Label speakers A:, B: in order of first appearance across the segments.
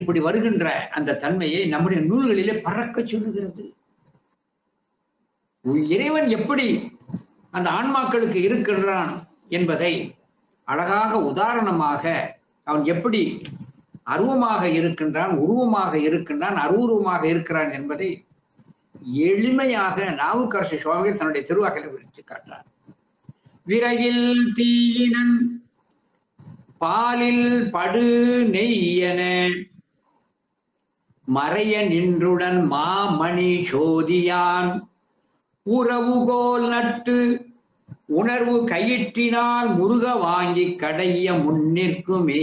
A: இப்படி வருகின்ற அந்த தன்மையை நம்முடைய நூல்களிலே பறக்க சொல்லுகிறது இறைவன் எப்படி அந்த ஆன்மாக்களுக்கு இருக்கின்றான் என்பதை அழகாக உதாரணமாக அவன் எப்படி அருவமாக இருக்கின்றான் உருவமாக இருக்கின்றான் அருவுருவமாக இருக்கிறான் என்பதை எளிமையாக நாவுக்கரசு சுவாமிகள் தன்னுடைய திருவாக்கில விரித்து காட்டுறார் விரையில் தீயினன் பாலில் படு நெய்யன மறைய நின்றுடன் மாமணி சோதியான் உறவுகோல் நட்டு உணர்வு கயிற்றினால் முருக வாங்கி கடைய முன்னிற்குமே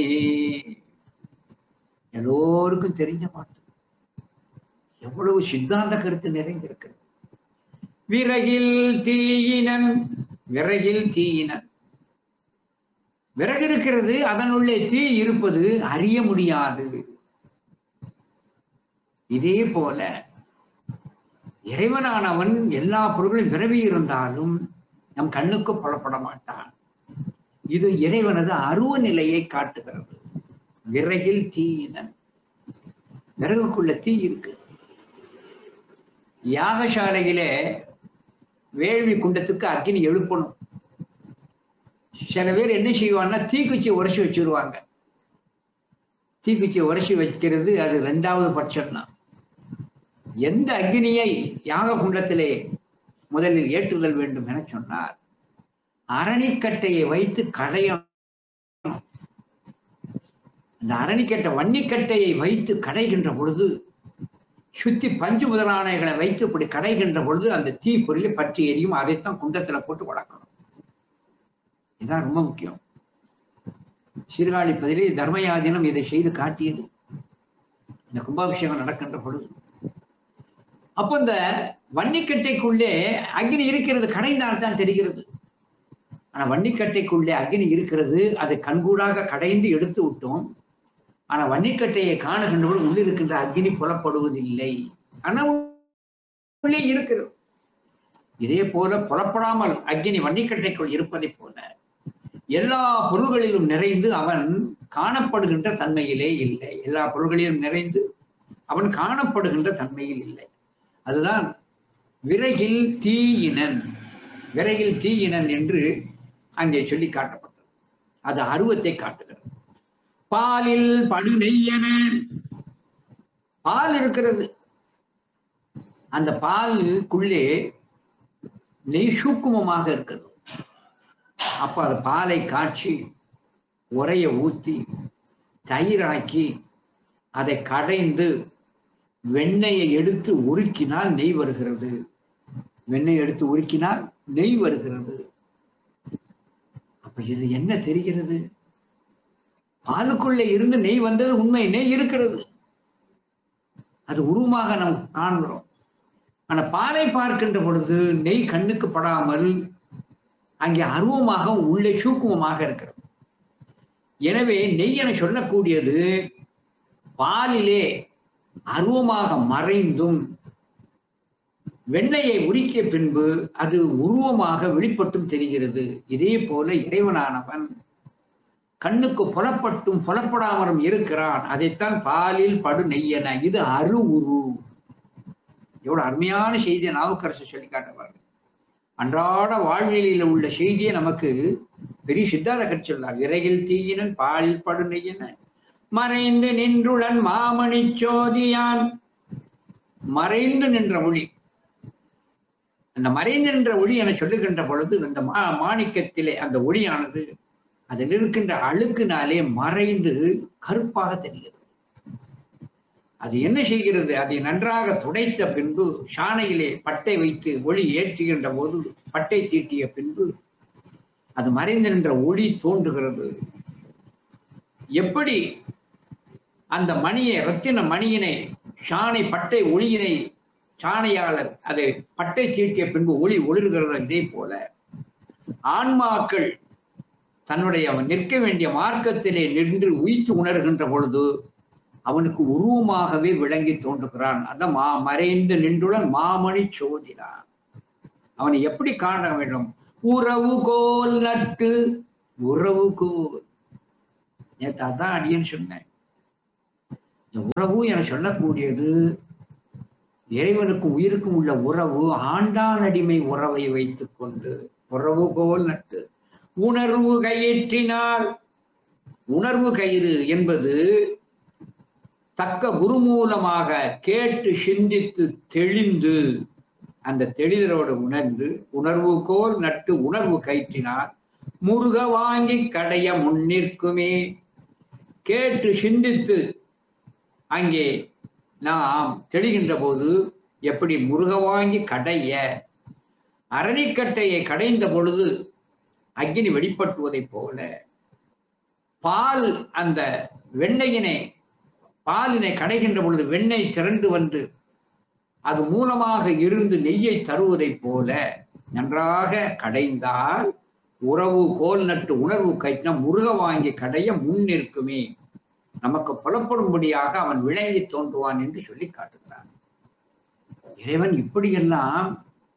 A: எல்லோருக்கும் தெரிஞ்ச பாட்டு எவ்வளவு சித்தாந்த கருத்து நிறைந்திருக்கிறது விறகில் தீயினன் விறகில் தீயினன் விறகு இருக்கிறது அதனுள்ளே தீ இருப்பது அறிய முடியாது இதே போல இறைவனானவன் எல்லா பொருளும் விரவி இருந்தாலும் நம் கண்ணுக்கு புலப்பட மாட்டான் இது இறைவனது அருவ நிலையை காட்டுகிறது விறகில் தீயினன் விறகுக்குள்ள தீ இருக்கு யாகசாலையிலே வேள்வி குண்டத்துக்கு அக்னி எழுப்பணும் சில பேர் என்ன செய்வாங்கன்னா தீக்குச்சி உரைச்சி வச்சிருவாங்க தீக்குச்சி உரைச்சி வைக்கிறது அது ரெண்டாவது பட்சம் தான் எந்த அக்னியை யாக குண்டத்திலே முதலில் ஏற்றுதல் வேண்டும் என சொன்னார் அரணிக்கட்டையை வைத்து கடையணும் அந்த அரணிக்கட்டை வன்னிக்கட்டையை வைத்து கடைகின்ற பொழுது சுத்தி பஞ்சு முதலானைகளை வைத்து இப்படி கடைகின்ற பொழுது அந்த தீ பொருளை பற்றி எரியும் அதைத்தான் குண்டத்துல போட்டு வளர்க்கணும் இதுதான் ரொம்ப முக்கியம் சீர்காழிப்பதிலே தர்மயாதீனம் இதை செய்து காட்டியது இந்த கும்பாபிஷேகம் நடக்கின்ற பொழுது அப்போ இந்த வன்னிக்கட்டைக்குள்ளே அக்னி இருக்கிறது கடைந்தால் தான் தெரிகிறது ஆனா வன்னிக்கட்டைக்குள்ளே அக்னி இருக்கிறது அதை கண்கூடாக கடைந்து எடுத்து விட்டோம் ஆனா வன்னிக்கட்டையை காணுகின்ற பொழுது உள்ளே இருக்கின்ற அக்னி புலப்படுவதில்லை ஆனா உள்ளே இருக்கிறது இதே போல புலப்படாமல் அக்னி வன்னிக்கட்டைக்குள் இருப்பதை போல எல்லா பொருள்களிலும் நிறைந்து அவன் காணப்படுகின்ற தன்மையிலே இல்லை எல்லா பொருள்களிலும் நிறைந்து அவன் காணப்படுகின்ற தன்மையில் இல்லை அதுதான் விறகில் தீயினன் விறகில் தீயினன் என்று அங்கே சொல்லி காட்டப்பட்டது அது அருவத்தை காட்டுகிறது பாலில் படு நெய்யன பால் இருக்கிறது அந்த பாலுக்குள்ளே நெய் சூக்குமமாக இருக்கிறது அப்ப அது பாலை காய்ச்சி உரைய ஊத்தி தயிராக்கி அதை கடைந்து வெண்ணெயை எடுத்து உருக்கினால் நெய் வருகிறது வெண்ணெய் எடுத்து உருக்கினால் நெய் வருகிறது அப்ப இது என்ன தெரிகிறது பாலுக்குள்ளே இருந்து நெய் வந்தது உண்மை நெய் இருக்கிறது அது உருவமாக நாம் காண்கிறோம் ஆனா பாலை பார்க்கின்ற பொழுது நெய் கண்ணுக்கு படாமல் அங்கே அருவமாக உள்ளே சூக்குமமாக இருக்கிறது எனவே நெய் என சொல்லக்கூடியது பாலிலே அருவமாக மறைந்தும் வெண்ணையை உரிக்கிய பின்பு அது உருவமாக வெளிப்பட்டும் தெரிகிறது இதே போல இறைவனானவன் கண்ணுக்கு புலப்பட்டும் புலப்படாமலும் இருக்கிறான் அதைத்தான் பாலில் படு நெய்யன இது அரு உரு எவ்வளவு அருமையான செய்தியை நாவுக்கரசு சொல்லி காட்டுவார்கள் அன்றாட வாழ்வியலில் உள்ள செய்தியை நமக்கு பெரிய சித்தாந்த கற்று சொல்லார் விரையில் தீயினன் பாலில் படு நெய்யன மறைந்து நின்றுடன் மாமணி சோதியான் மறைந்து நின்ற ஒளி அந்த மறைந்து நின்ற ஒளி என சொல்லுகின்ற பொழுது அந்த மா மாணிக்கத்திலே அந்த ஒளியானது அதில் இருக்கின்ற அழுக்கினாலே மறைந்து கருப்பாக தெரிகிறது அது என்ன செய்கிறது அதை நன்றாக துடைத்த பின்பு சாணையிலே பட்டை வைத்து ஒளி ஏற்றுகின்ற போது பட்டை தீட்டிய பின்பு அது மறைந்து நின்ற ஒளி தோன்றுகிறது எப்படி அந்த மணியை ரத்தின மணியினை சாணை பட்டை ஒளியினை சாணையாளர் அதை பட்டை தீட்டிய பின்பு ஒளி ஒளிர்கிறது இதே போல ஆன்மாக்கள் தன்னுடைய அவன் நிற்க வேண்டிய மார்க்கத்திலே நின்று உயித்து உணர்கின்ற பொழுது அவனுக்கு உருவமாகவே விளங்கி தோன்றுகிறான் அதான் மா மறைந்து நின்றுடன் மாமணி சோதினான் அவனை எப்படி காண வேண்டும் உறவுகோல் நட்டு உறவுகோல் நேத்து அதான் அடியன்னு சொன்னேன் இந்த உறவு என சொல்லக்கூடியது இறைவனுக்கும் உயிருக்கும் உள்ள உறவு ஆண்டான் அடிமை உறவை வைத்துக் கொண்டு உறவு கோல் நட்டு உணர்வு கயிற்றினால் உணர்வு கயிறு என்பது தக்க குரு மூலமாக கேட்டு சிந்தித்து தெளிந்து அந்த தெளிதலோடு உணர்ந்து உணர்வு கோல் நட்டு உணர்வு கயிற்றினால் முருக வாங்கி கடைய முன்னிற்குமே கேட்டு சிந்தித்து அங்கே நாம் தெளிகின்ற போது எப்படி முருக வாங்கி கடைய அரணிக்கட்டையை கடைந்த பொழுது அக்னி வெளிப்பட்டுவதைப் போல பால் அந்த வெண்ணெயினை பாலினை கடைகின்ற பொழுது வெண்ணெய் திரண்டு வந்து அது மூலமாக இருந்து நெய்யை தருவதைப் போல நன்றாக கடைந்தால் உறவு கோல் நட்டு உணர்வு கைட்டின முருக வாங்கி கடைய முன் நிற்குமே நமக்கு புலப்படும்படியாக அவன் விளங்கி தோன்றுவான் என்று சொல்லி காட்டுகிறான் இறைவன் இப்படியெல்லாம்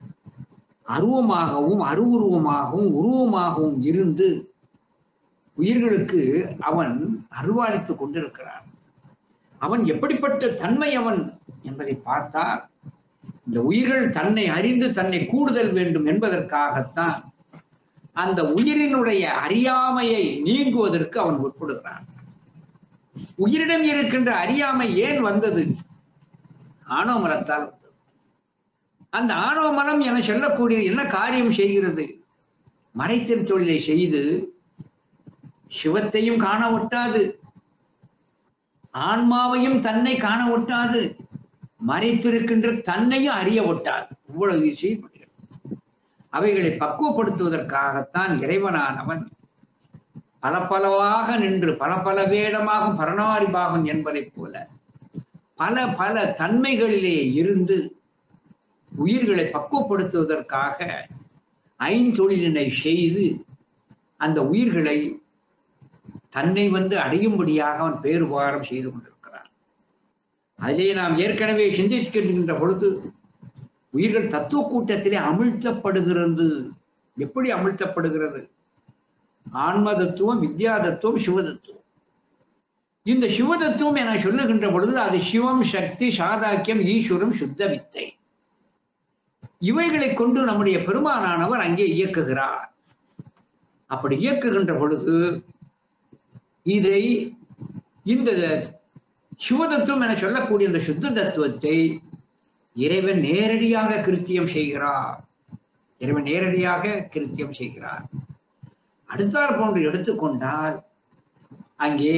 A: அருவமாகவும் அருவுருவமாகவும் உருவமாகவும் இருந்து உயிர்களுக்கு அவன் அருள்வாளித்துக் கொண்டிருக்கிறான் அவன் எப்படிப்பட்ட தன்மை அவன் என்பதை பார்த்தால் இந்த உயிர்கள் தன்னை அறிந்து தன்னை கூடுதல் வேண்டும் என்பதற்காகத்தான் அந்த உயிரினுடைய அறியாமையை நீங்குவதற்கு அவன் உட்படுகிறான் உயிரிடம் இருக்கின்ற அறியாமை ஏன் வந்தது ஆணவ மலத்தால் வந்தது அந்த ஆணவ மலம் என சொல்லக்கூடிய என்ன காரியம் செய்கிறது மறைத்தின் தொழிலை செய்து சிவத்தையும் காண ஒட்டாது ஆன்மாவையும் தன்னை காண ஒட்டாது மறைத்திருக்கின்ற தன்னையும் அறிய ஒட்டாது இவ்வளவு செய்யப்படுகிறது அவைகளை பக்குவப்படுத்துவதற்காகத்தான் இறைவனானவன் பல பலவாக நின்று பல பல வேடமாகும் பரணாரி பாகம் என்பதைப் போல பல பல தன்மைகளிலே இருந்து உயிர்களை பக்குவப்படுத்துவதற்காக ஐந்தொழிலினை செய்து அந்த உயிர்களை தன்னை வந்து அடையும்படியாக அவன் பேருபாரம் செய்து கொண்டிருக்கிறான் அதிலே நாம் ஏற்கனவே சிந்திக்கின்ற பொழுது உயிர்கள் தத்துவ கூட்டத்திலே அமிழ்த்தப்படுகிறது எப்படி அமிழ்த்தப்படுகிறது ஆன்ம தத்துவம் வித்யா தத்துவம் சிவ தத்துவம் இந்த சிவ தத்துவம் என சொல்லுகின்ற பொழுது அது சிவம் சக்தி சாதாக்கியம் ஈஸ்வரம் சுத்த வித்தை இவைகளை கொண்டு நம்முடைய பெருமானானவர் அங்கே இயக்குகிறார் அப்படி இயக்குகின்ற பொழுது இதை இந்த சிவதத்துவம் என சொல்லக்கூடிய இந்த சுத்த தத்துவத்தை இறைவன் நேரடியாக கிருத்தியம் செய்கிறார் இறைவன் நேரடியாக கிருத்தியம் செய்கிறார் அடுத்தார் போன்று எடுத்துக்கொண்டால் அங்கே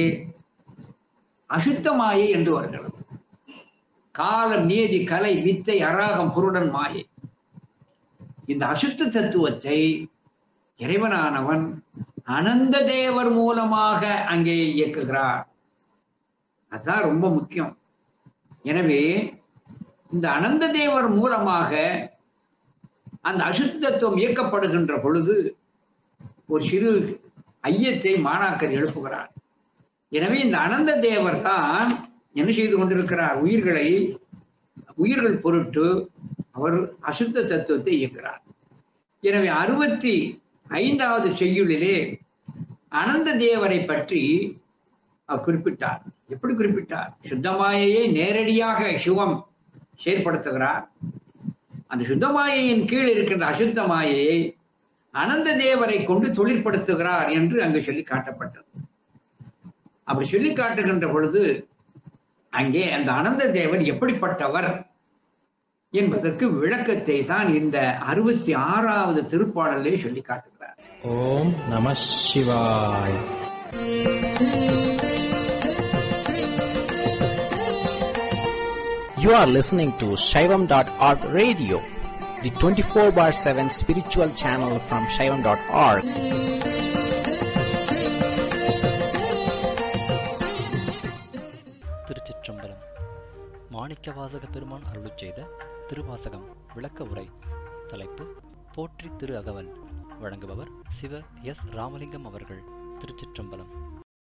A: அசுத்த மாயை என்று வருகிறது காலம் நீதி கலை வித்தை அராகம் புருடன் மாயை இந்த அசுத்த தத்துவத்தை இறைவனானவன் அனந்த தேவர் மூலமாக அங்கே இயக்குகிறார் அதுதான் ரொம்ப முக்கியம் எனவே இந்த அனந்த தேவர் மூலமாக அந்த அசுத்த தத்துவம் இயக்கப்படுகின்ற பொழுது ஒரு சிறு ஐயத்தை மாணாக்கர் எழுப்புகிறார் எனவே இந்த அனந்த தேவர் தான் என்ன செய்து கொண்டிருக்கிறார் உயிர்களை உயிர்கள் பொருட்டு அவர் அசுத்த தத்துவத்தை இயக்கிறார் எனவே அறுபத்தி ஐந்தாவது செய்யுளிலே அனந்த தேவரை பற்றி அவர் குறிப்பிட்டார் எப்படி குறிப்பிட்டார் சுத்தமாயையை நேரடியாக சிவம் செயற்படுத்துகிறார் அந்த சுத்தமாயையின் கீழ் இருக்கின்ற அசுத்த மாயையை அனந்த தேவரை கொண்டு தொழிற்படுத்துகிறார் என்று அங்கு சொல்லி காட்டப்பட்டது அப்படி சொல்லி காட்டுகின்ற பொழுது அங்கே அந்த அனந்த தேவர் எப்படிப்பட்டவர் என்பதற்கு விளக்கத்தை தான் இந்த அறுபத்தி ஆறாவது திருப்பாடலே சொல்லி காட்டுகிறார்
B: ஓம் நம சிவாய் You are listening to Shaivam.org radio, the 24 bar 7 spiritual channel from Shaivam.org.
C: திருச்சிற்றம்பலம் மாணிக்கவாசக பெருமான் அருளுச் செய்த திருவாசகம் விளக்க உரை தலைப்பு போற்றி திரு அகவல் வழங்குபவர் சிவ எஸ் ராமலிங்கம் அவர்கள் திருச்சிற்றம்பலம்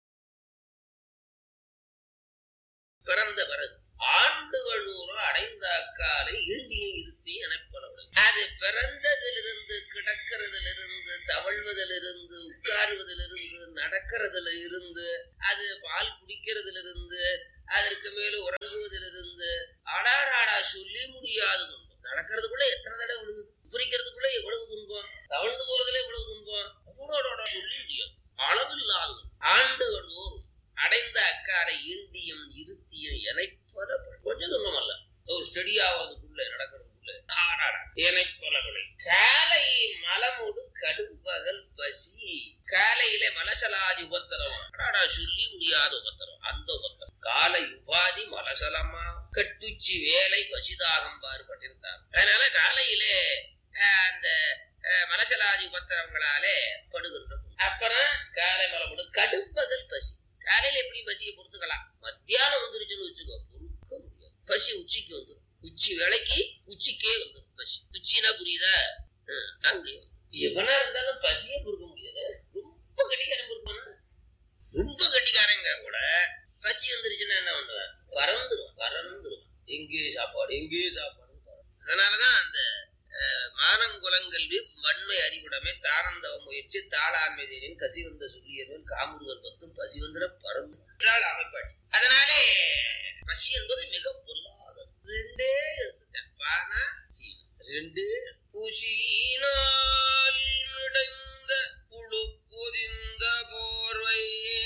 D: பிறந்த பிறகு ஆண்டுகள் நூறு அடைந்த அக்காலை இந்தியும் இருத்தி எனப்படவில்லை அது பிறந்ததிலிருந்து கிடக்கிறதிலிருந்து தவழ்வதிலிருந்து உட்காருவதிலிருந்து நடக்கிறதுல இருந்து அது பால் குடிக்கிறதுல இருந்து அதற்கு மேல உறங்குவதிலிருந்து அடாடாடா சொல்லி முடியாது துன்பம் நடக்கிறதுக்குள்ள எத்தனை தடவை விழுகுது குறிக்கிறதுக்குள்ள எவ்வளவு துன்பம் தவழ்ந்து போறதுல எவ்வளவு துன்பம் அடோடோடா சொல்லி முடியாது அளவில்லாத ஆண்டுகள் தோறும் அடைந்த அக்காரை ஈண்டியும் இருத்தியும் இணைப்பத கொஞ்சம் துன்பம் அல்ல ஒரு ஸ்டடி ஆகிறதுக்குள்ள நடக்கிறதுக்குள்ள ஆடாடா இணைப்பலவில்லை காலை மலமுடு கடும்பகல் பசி காலையில மலசலாதி உபத்திரம் அடாடா சொல்லி முடியாத உபத்திரம் அந்த உபத்திரம் காலை உபாதி மலசலமா கட்டுச்சி வேலை பசிதாகம் பாடுபட்டிருந்தார் அதனால காலையிலே அஹ், அந்த அஹ், மலசலாதி உபத்திரங்களாலே படுகின்றது அப்புறம் காலை மலமுடு கடும்பகல் பசி காலையில எப்படி பசியை பொறுத்துக்கலாம் மத்தியானம் வந்துருச்சுன்னு வச்சுக்கோ பொறுக்க முடியாது பசி உச்சிக்கு வந்து உச்சி வேலைக்கு உச்சிக்கே வந்து பசி உச்சினா புரியுதா ஹம், அங்கே வந்து. எவனா இருந்தாலும் பசியை பொறுக்க முடியாது ரொம்ப கட்டிக்காரன் பொறுப்பானா ரொம்ப கட்டிக்காரங்க கூட பசி வந்துருச்சுன்னா என்ன பண்ணுவேன் பறந்துருவான் பறந்துருவான் எங்கே சாப்பாடு எங்கே சாப்பாடு அதனாலதான் அந்த அஹ், மானங்குலங்கல்வி வன்மை அறிவுடைமை தானந்தவ முயற்சி தாளாண்மைதேனின் கசி வந்த சொல்லியவன் காமுறுதல் பத்தும் பசி வந்திர பறந்து என்றால் அமைப்பாட்சி அதனாலே பசி என்பது மிக பொல்லாதது ரெண்டே எடுத்துட்டேன் பானா சீனா ரெண்டு புசியினால் மிடைந்த புழு பொதிந்த போர்வை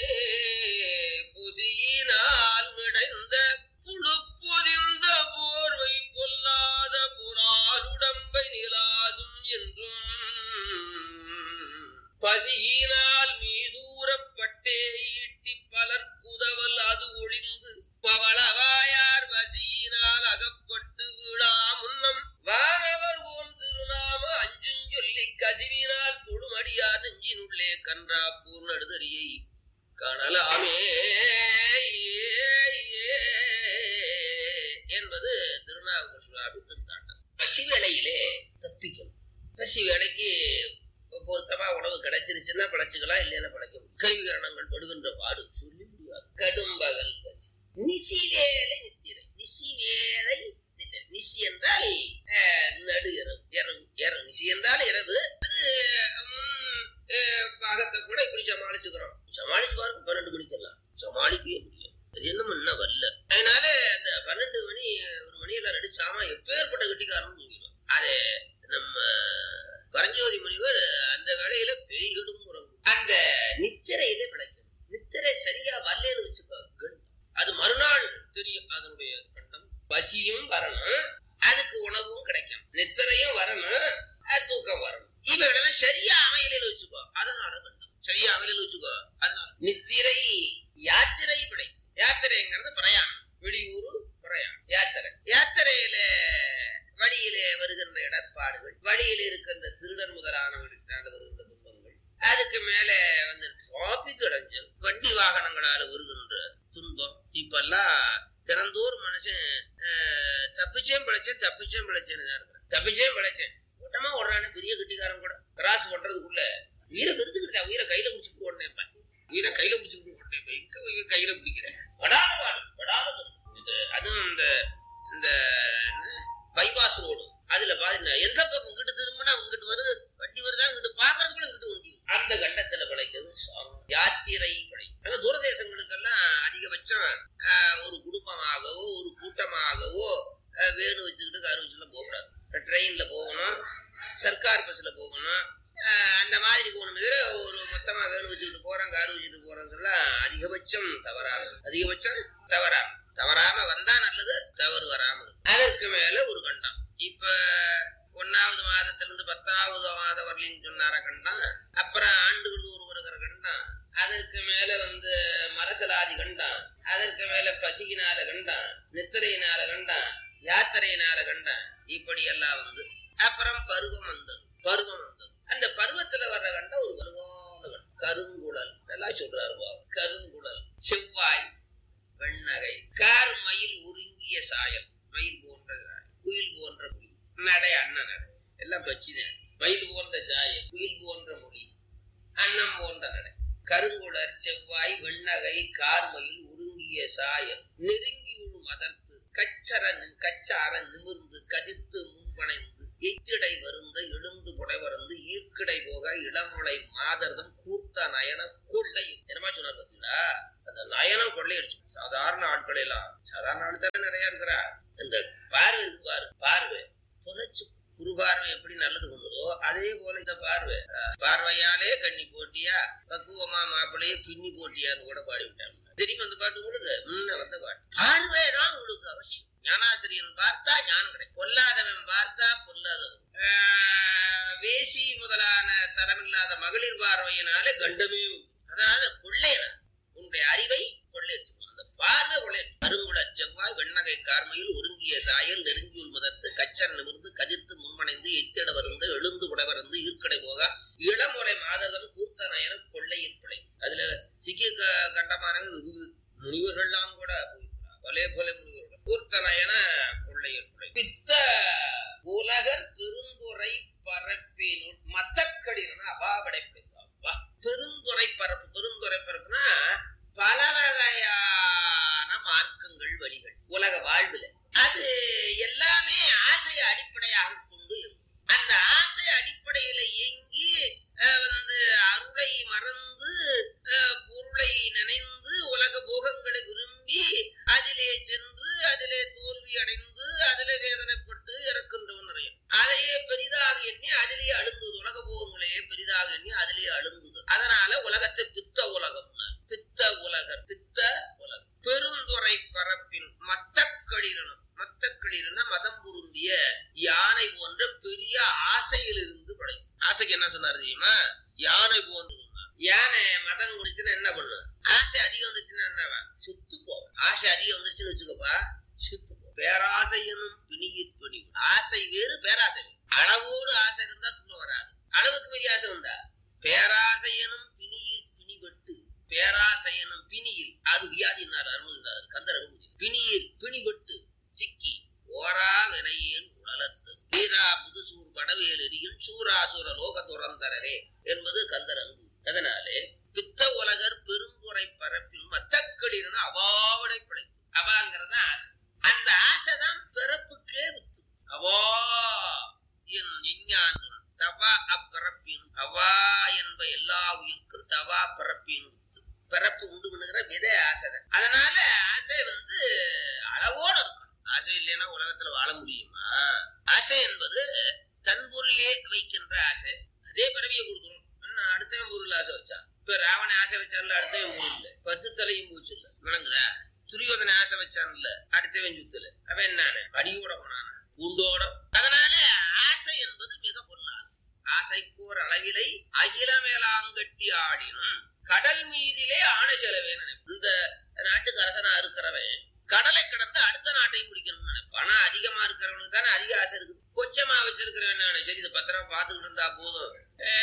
D: புசியினால் மிடைந்த புழு பொதிந்த போர்வை பொல்லாத புறாருடம்பை நிலாதும் என்றும் பசியினால் மீதூரப்பட்டே ஈட்டி பலர் குதவல் அது ஒளிந்து பவளவாயார் பசியினால் அகப்பட்டு விழா முன்னம் வானவர் ஓன் திருநாம அஞ்சும் சொல்லி கசிவினால் தொழுமடியார் நெஞ்சினுள்ளே கன்றா பூர்ணடுதறியை காணலாமே என்பது திருநாவுக்கர் சுவாமி திருத்தாட்டம் பசி வேளையிலே தப்பிக்கணும் பசி வேலைக்கு பொருத்தமா உணவு கிடைச்சிருச்சுன்னா பிழைச்சுக்கலாம் இல்லைன்னா பிழைக்க முடியும் கருவிகரணங்கள் படுகின்ற பாடு சொல்லி முடியாது கடும் பகல் பசி நிசி வேலை நித்திரை நிசி வேலை நித்திரை நிசி என்றால் அஹ், நடு இரவு இரவு இரவு நிசி என்றால் இரவு அது உம், அஹ், பாகத்தை கூட இப்படி சமாளிச்சுக்கிறோம் சமாளிச்சு பாருங்க பன்னெண்டு மணிக்கெல்லாம் சமாளிக்கவே முடியும் அது என்ன முன்ன வரல அதனால அந்த பன்னெண்டு மணி ஒரு மணியெல்லாம் நடிச்சாம எப்பேற்பட்ட கட்டிக்காரன் தூங்கிடும் அது நம்ம பரஞ்சோதி முனிவர் அந்த வேளையில பேய்கிடும் உறங்கும் அந்த நித்திரையில பிழைக்கும் நித்திரை சரியா வரலன்னு வச்சுக்கோ கண்டம். அது மறுநாள் தெரியும் அதனுடைய கண்டம் பசியும் வரணும் அதுக்கு உணவும் கிடைக்கும் நித்திரையும் வரணும் அது தூக்கம் வரணும் இவைகளெல்லாம் சரியா அமையல வச்சுக்கோ அதனால கண்டம் சரியா அமையல வச்சுக்கோ அதனால நித்திரை யாத்திரை பிழை யாத்திரைங்கிறது பிரயாணம் வெளியூர் பிரயாணம் யாத்திரை யாத்திரையில வழியிலே வருகின்ற இடர்பாடுகள் வழியில் இருக்கின்ற திருடர் முதலானவர்களால் வருகின்ற துன்பங்கள் அதுக்கு மேல வந்து டிராபிக் அடைஞ்சல் வண்டி வாகனங்களால வருகின்ற துன்பம் இப்பெல்லாம் திறந்தோர் மனுஷன் அஹ், தப்பிச்சேன் பிழைச்சேன் தப்பிச்சேன் பிழைச்சேன்னு தான் இருக்கிறேன் தப்பிச்சேன் பிழைச்சேன் ஓட்டமா ஓடுறானே பெரிய கட்டிக்காரன் கூட கிராஸ் பண்றதுக்குள்ள உயிரை கருத்துக்கிட்டு உயிரை கையில பிடிச்சிட்டு ஓடனேன் உயிரை கையில பிடிச்சிட்டு ஓடனேன் எங்க உயிரை கையில பிடிக்கிறேன் படாத பாடு படாத துன்பம். இது அதுவும் இந்த இந்த பைபாஸ் ரோடு அதுல பாத்தீங்கன்னா எந்த பக்கம் இங்கிட்டு திரும்பினா இங்கிட்டு வருது வண்டி வருதா இங்கிட்டு பாக்குறதுக்குள்ள இங்கிட்டு வண்டி வருது. அந்த கண்டத்துல பிழைக்கிறது சாமி. யாத்திரை பிழை ஆனா தூரதேசங்களுக்கெல்லாம் அதிகபட்சம் ஆஹ், ஒரு குடும்பமாகவோ ஒரு கூட்டமாகவோ ஆஹ், வேணு வச்சுக்கிட்டு கார் வச்சுலாம் போகக்கூடாது ட்ரெயின்ல போகணும் சர்க்கார் பஸ்ல போகணும் ஆஹ், அந்த மாதிரி போகணும் தவிர ஒரு மொத்தமா வேணு வச்சுக்கிட்டு போறோம் கார் வச்சுட்டு போறோங்கிறதுலாம் அதிகபட்சம் தவறானது அதிகபட்சம் தவறான தவறாம வந்தா நல்லது தவறு வராம இருக்கும். அதற்கு மேல ஒரு கண்டம் இப்ப ஒன்னாவது மாதத்திலிருந்து பத்தாவது மாதம் வரலின்னு சொன்னார கண்டம் அப்புறம் ஆண்டுகள் ஒரு வருகிற கண்டம் அதற்கு மேல வந்து மரசலாதி கண்டம் அதற்கு மேல பசியினால கண்டம் நித்திரையினால கண்டம் யாத்திரையினால கண்டம் இப்படி எல்லாம் வந்து அப்புறம் பருவம் வந்தது பருவம் வந்தது அந்த பருவத்துல வர்ற கண்டம் ஒரு பருவான கண்டம் கருங்குழல் எல்லாம் சொல்றாரு பாவம். கருங்குழல் செவ்வாய் வெண்ணகை கார் மயில் உருங்கிய சாயல் மயில் போன்ற சாயல், குயில் போன்ற மொழி நடை அண்ணன் நடை எல்லாம் பச்சுதான் மயில் போன்ற சாயல் குயில் போன்ற மொழி அன்னம் போன்ற நடை கருங்குளர் செவ்வாய் வெண்ணகை கார்மயில் உருங்கிய சாயல் நெருங்கியுள் மதர்த்து கச்சர கச்சார நிமிர்ந்து கதிர்த்து முன்பணைந்து எய்த்திடை வருந்த எழுந்து புடைவரந்து ஈர்க்கிடை போக இளமுளை மாதர்தம் கூர்த்த நயன கொள்ளை என்னமா சொன்னார் பார்த்தீங்களா அந்த நயனம் கொள்ளையடிச்சு சாதாரண ஆட்கள் ஆட்கள் எல்லாம் சாதாரண ஆள் தானே நிறைய இருக்கிறா இந்த பார்வை இருக்கு பாரு பார்வை தொலைச்சு குறுபார்வை எப்படி நல்லது பண்ணுதோ அதே போல இந்த பார்வை அஹ், பார்வையாலே கண்ணி போட்டியா பக்குவமா மாப்பிள்ளையே பின்னி போட்டியான்னு கூட பாடி விட்டாங்க தெரியுமா அந்த பாட்டு உங்களுக்கு முன்ன வந்த பாட்டு பார்வை தான் உங்களுக்கு அவசியம் ஞானாசிரியன் பார்த்தா ஞானம் கிடைக்கும் பொல்லாதவன் பார்த்தா பொல்லாதவன் ஆஹ், வேசி முதலான தரமில்லாத மகளிர் பார்வையினாலே கண்டமே உண்டு. அதனால கொள்ளையன உன்னுடைய அறிவை கொள்ளையடிச்சு அந்த பார்வை கொள்ளை கருங்குள செவ்வாய் வெண்ணகை கார்மையில் ஒருங்கிய சாயல் நெருங்கியுள் முதர்த்து கச்சர் நிமிர்ந்து கதிர்த்து முன்மணைந்து எத்திட வருந்து எழுந்து உடவருந்து ஈர்க்கடை போக இளமுறை மாததம் கூர்த்தனயன கொள்ளையில் பிழை அதுல சிக்கிய க- கண்டமானவை வெகு முனிவர்கள்லாம் கூட போயிருக்கிறார் பலே போல முனிவர்கள் கூர்த்தனயன கொள்ளையில் பிழை பித்த உலகர் பெருந்துரை பரப்பினுள் மத்தக்கடினா அபாவடை பிழைப்பா பெருந்துரை பரப்பு பெருந்துரை பரப்புனா பல வகையான மார்க்கங்கள் வழிகள் உலக வாழ்வுல அது எல்லாமே ஆசையை அடிப்படையாக கொண்டு இருக்கும். அந்த ஆசை அடிப்படையில இயங்கி அஹ், வந்து அருளை மறந்து அஹ், பொருளை நினைந்து உலக போகங்களை விரும்பி அதிலே சென்று அதிலே தோல்வி அடைந்து அதிலே வேதனைப்பட்டு இறக்கின்றவன் நிறைய அதையே பெரிதாக எண்ணி அதிலேயே அழுந்தது உலக போகங்களையே பெரிதாக எண்ணி அதிலேயே அழுந்தது அதனால உலகத்தை பித்த உலகம் பித்த உலகர் பித்த உலகம் பெருந்துறை பரப்பின் மத்தக்களிரனும் மத்தக்களிரன மதம் பொருந்திய யானை போன்ற பெரிய ஆசையிலிருந்து படைக்கும் ஆசைக்கு என்ன சொன்னார் தெரியுமா யானை போன்று சொன்னார். யானை மதம் குடிச்சுன்னா என்ன பண்ணும் ஆசை அதிகம் வந்துச்சுன்னா என்னவா செத்து போவேன் ஆசை அதிகம் வந்துருச்சுன்னு வச்சுக்கப்பா செத்து போ பேராசை எனும் பிணியிற் பிணி ஆசை வேறு பேராசை வேறு. அளவோடு ஆசை இருந்தா துணை வராது அளவுக்கு பெரிய ஆசை வந்தா பேராசை எனும் பிணியிற் பிணிபட்டு பேராசை எனும் பிணியில் அது வியாதினார் அருள்னார் கந்தர் அனுமதி பிணியில் பிணிபட்டு சிக்கி ஓரா வினையேன் உடலத்து வீரா முதுசூர் படவேல் எரியும் சூராசுர லோக துறந்தரரே என்பது கந்தர் அன்பு அதனாலே பித்த உலகர் பெருந்துரை பரப்பில் மத்தக்களிர்னு அவாவடை பிழைப்பு அவாங்கிறது ஆசை அந்த ஆசை தான் பிறப்புக்கே வித்து அவா என் விஞ்ஞான் தவா அப்பிறப்பின் அவா என்ப எல்லா உயிர்க்கும் தவா பிறப்பின் வித்து பிறப்பு உண்டு பண்ணுகிற விதை ஆசை தான். அதனால ஆசை வந்து அளவோடு இருக்கணும் ஆசை இல்லைன்னா உலகத்துல வாழ முடியுமா ஆசை என்பது தன் பொருளே வைக்கின்ற ஆசை அதே பிறவியை கொடுத்துரும் என்ன அடுத்தவன் பொருள் ஆசை வச்சான் இப்ப ராவண ஆசை வச்சான்ல அடுத்தவன் பொருள் இல்ல பத்து தலையும் பூச்சு இல்ல விளங்குதா துரியோதன ஆசை வச்சான்ல அடுத்தவன் சுத்தல அவன் என்னான அடியோட போனான பூண்டோட அதனால ஆசை என்பது மிக பொருளாது ஆசைக்கோர் அளவிலை அகில மேலாங்கட்டி ஆடினும் கடல் மீதிலே ஆணை செலவேன்னு நினைப்பான். இந்த நாட்டுக்கு அரசனா இருக்கிறவன் கடலை கடந்து அடுத்த நாட்டையும் பிடிக்கணும்னு நினைப்பான் பணம் அதிகமா இருக்கிறவனுக்கு தானே அதிக ஆசை இருக்கு கொஞ்சமா வச்சிருக்கிறவன் நானு சரி இது பத்திரமா பாத்துக்கிட்டு இருந்தா போதும்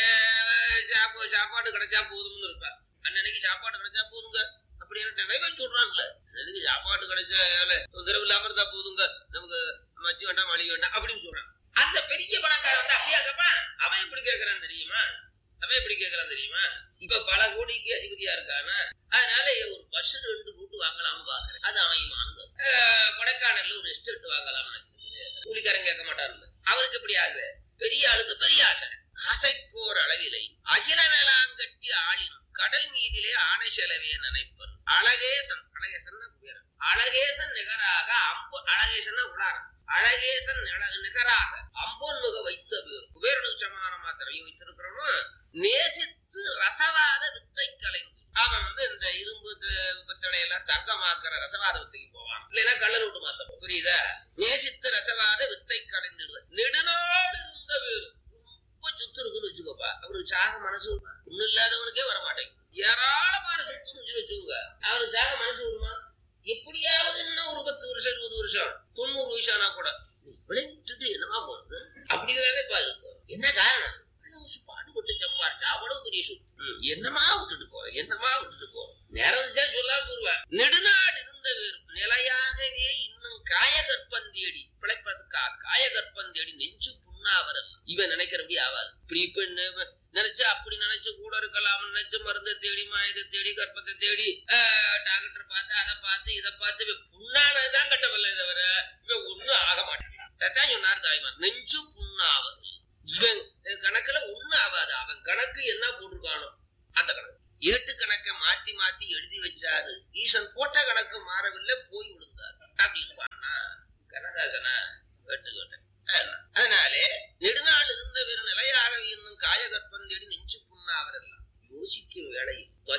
D: அஹ் சாப்பா- சாப்பாடு கிடைச்சா போதும்னு இருப்பேன் அன்னன்னைக்கு சாப்பாடு கிடைச்சா போதுங்க அப்படின்னு நிறைய சொல்றாங்கல்ல அன்னைக்கு சாப்பாடு கிடைச்சா ஏழை தொந்தரவு இல்லாம இருந்தா போதுங்க நமக்கு மச்சி வேண்டாம் மளிகை வேண்டாம் அப்படின்னு சொல்றான் அந்த பெரிய பணக்காரன் வந்து அப்படியா கேப்பான் அவன் எப்படி கேட்கறான் தெரியுமா அவன் எப்படி கேட்கறான் தெரியுமா இப்ப பல கோடிக்கு அதிபதியா இருக்கானா அதனால ஒரு பஸ் ரெண்டு ரூட்டு வாங்கலாம்னு பாக்குறேன் அது அவன் வாங்க கொடைக்கானல்ல ஒரு எஸ்டேட் வாங்கலாம்னு வச்சிருக்கேன் கூலிக்காரன் கேட்க மாட்டான்ல அவருக்கு எப்படி ஆசை பெரிய ஆளுக்கு பெரிய ஆசை ஆசைக்கோர் அளவிலை அகில வேளாங்கட்டி ஆளினும் கடல் மீதிலே ஆணை செலவே நினைப்பன் அழகேசன் அழகேசன் குபேரன் அழகேசன் நிகராக அம்பு அழகேசன் உடாரம் அழகேசன் நில- நிகராக அம்பொன் முக வைத்த பேர் குபேரனுக்கு சமானமா திரையும் வைத்திருக்கிறவனும் நேசித்து ரசவாத வித்தை கலைந்து அவன் வந்து இந்த இரும்பு த- பித்தளை எல்லாம் தங்கமாக்குற ரசவாத வித்தைக்கு போவான் இல்லைன்னா கள்ளர் விட்டு மாத்த புரியுதா நேசித்து ரசவாத வித்தை கலைந்துடுவார் நெடுநாடு இருந்த பேர் ரொம்ப சுத்து இருக்குன்னு வச்சுக்கோப்பா அவருக்கு சாக மனசு வருமா? ஒண்ணும் இல்லாதவனுக்கே வர மாட்டேங்குது ஏராளமான சொத்து இருந்துச்சுன்னு வச்சுக்கோங்க அவனுக்கு சாக மனசு வருமா எப்படியாவது இன்னும் ஒரு பத்து வருஷம் இருபது வருஷம் தொண்ணூறு வயசு ஆனா கூட நீ இவளை விட்டுட்டு என்னவா போறது அப்படிங்கிறதே பாரு என்ன காரணம் இவ்வளவு பாடுபட்டு சம்பாரிச்சா அவ்வளவு பெரிய சொத்து ம், என்னமா விட்டுட்டு போற என்னமா விட்டுட்டு போற நேரம் இருந்துச்சா சொல்லாம போடுவேன் நெடுநாடு இருந்த வேறு நிலையாகவே இன்னும் காயகற்பம் தேடி பிழைப்பதற்கா காயகற்பம் தேடி நெஞ்சு புண்ணாவரல் இவன் நினைக்கிறபடி ஆவாது இப்படி இப்ப நெ- நினைச்சு அப்படி நினைச்சு கூட இருக்கலாம் நினைச்சு மருந்தை தேடி மாயத்தை தேடி கற்பத்தை தேடி டாக்டர் பார்த்து அதை பார்த்து இதை பார்த்து இவன் புண்ணானதுதான் கட்டவில்லை தவிர இவன் ஒண்ணும் ஆக மாட்டான் அதான் சொன்னார் தாய்மார் நெஞ்சு புண்ணாவது இவன் கணக்குல ஒண்ணும் ஆகாது அவன் கணக்கு என்ன போட்டிருக்கானோ அந்த கணக்கு ஏட்டு கணக்கை மாத்தி மாத்தி எழுதி வச்சாரு ஈசன் போட்ட கணக்கு மாறவில்லை போய்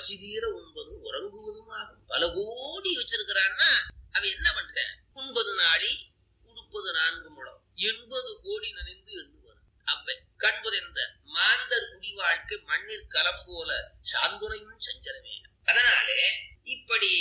D: பசி தீர உண்பதும் உறங்குவதும் ஆகும் பல கோடி வச்சிருக்கிறான்னா அவன் என்ன பண்றான் உண்பது நாளி உடுப்பது நான்கு முழம் எண்பது கோடி நனைந்து எண்ணுவார் அவன் கண்பதெந்த மாந்தர் குடி வாழ்க்கை மண்ணில் களம் போல சாந்துணையும் சஞ்சலமே அதனாலே இப்படி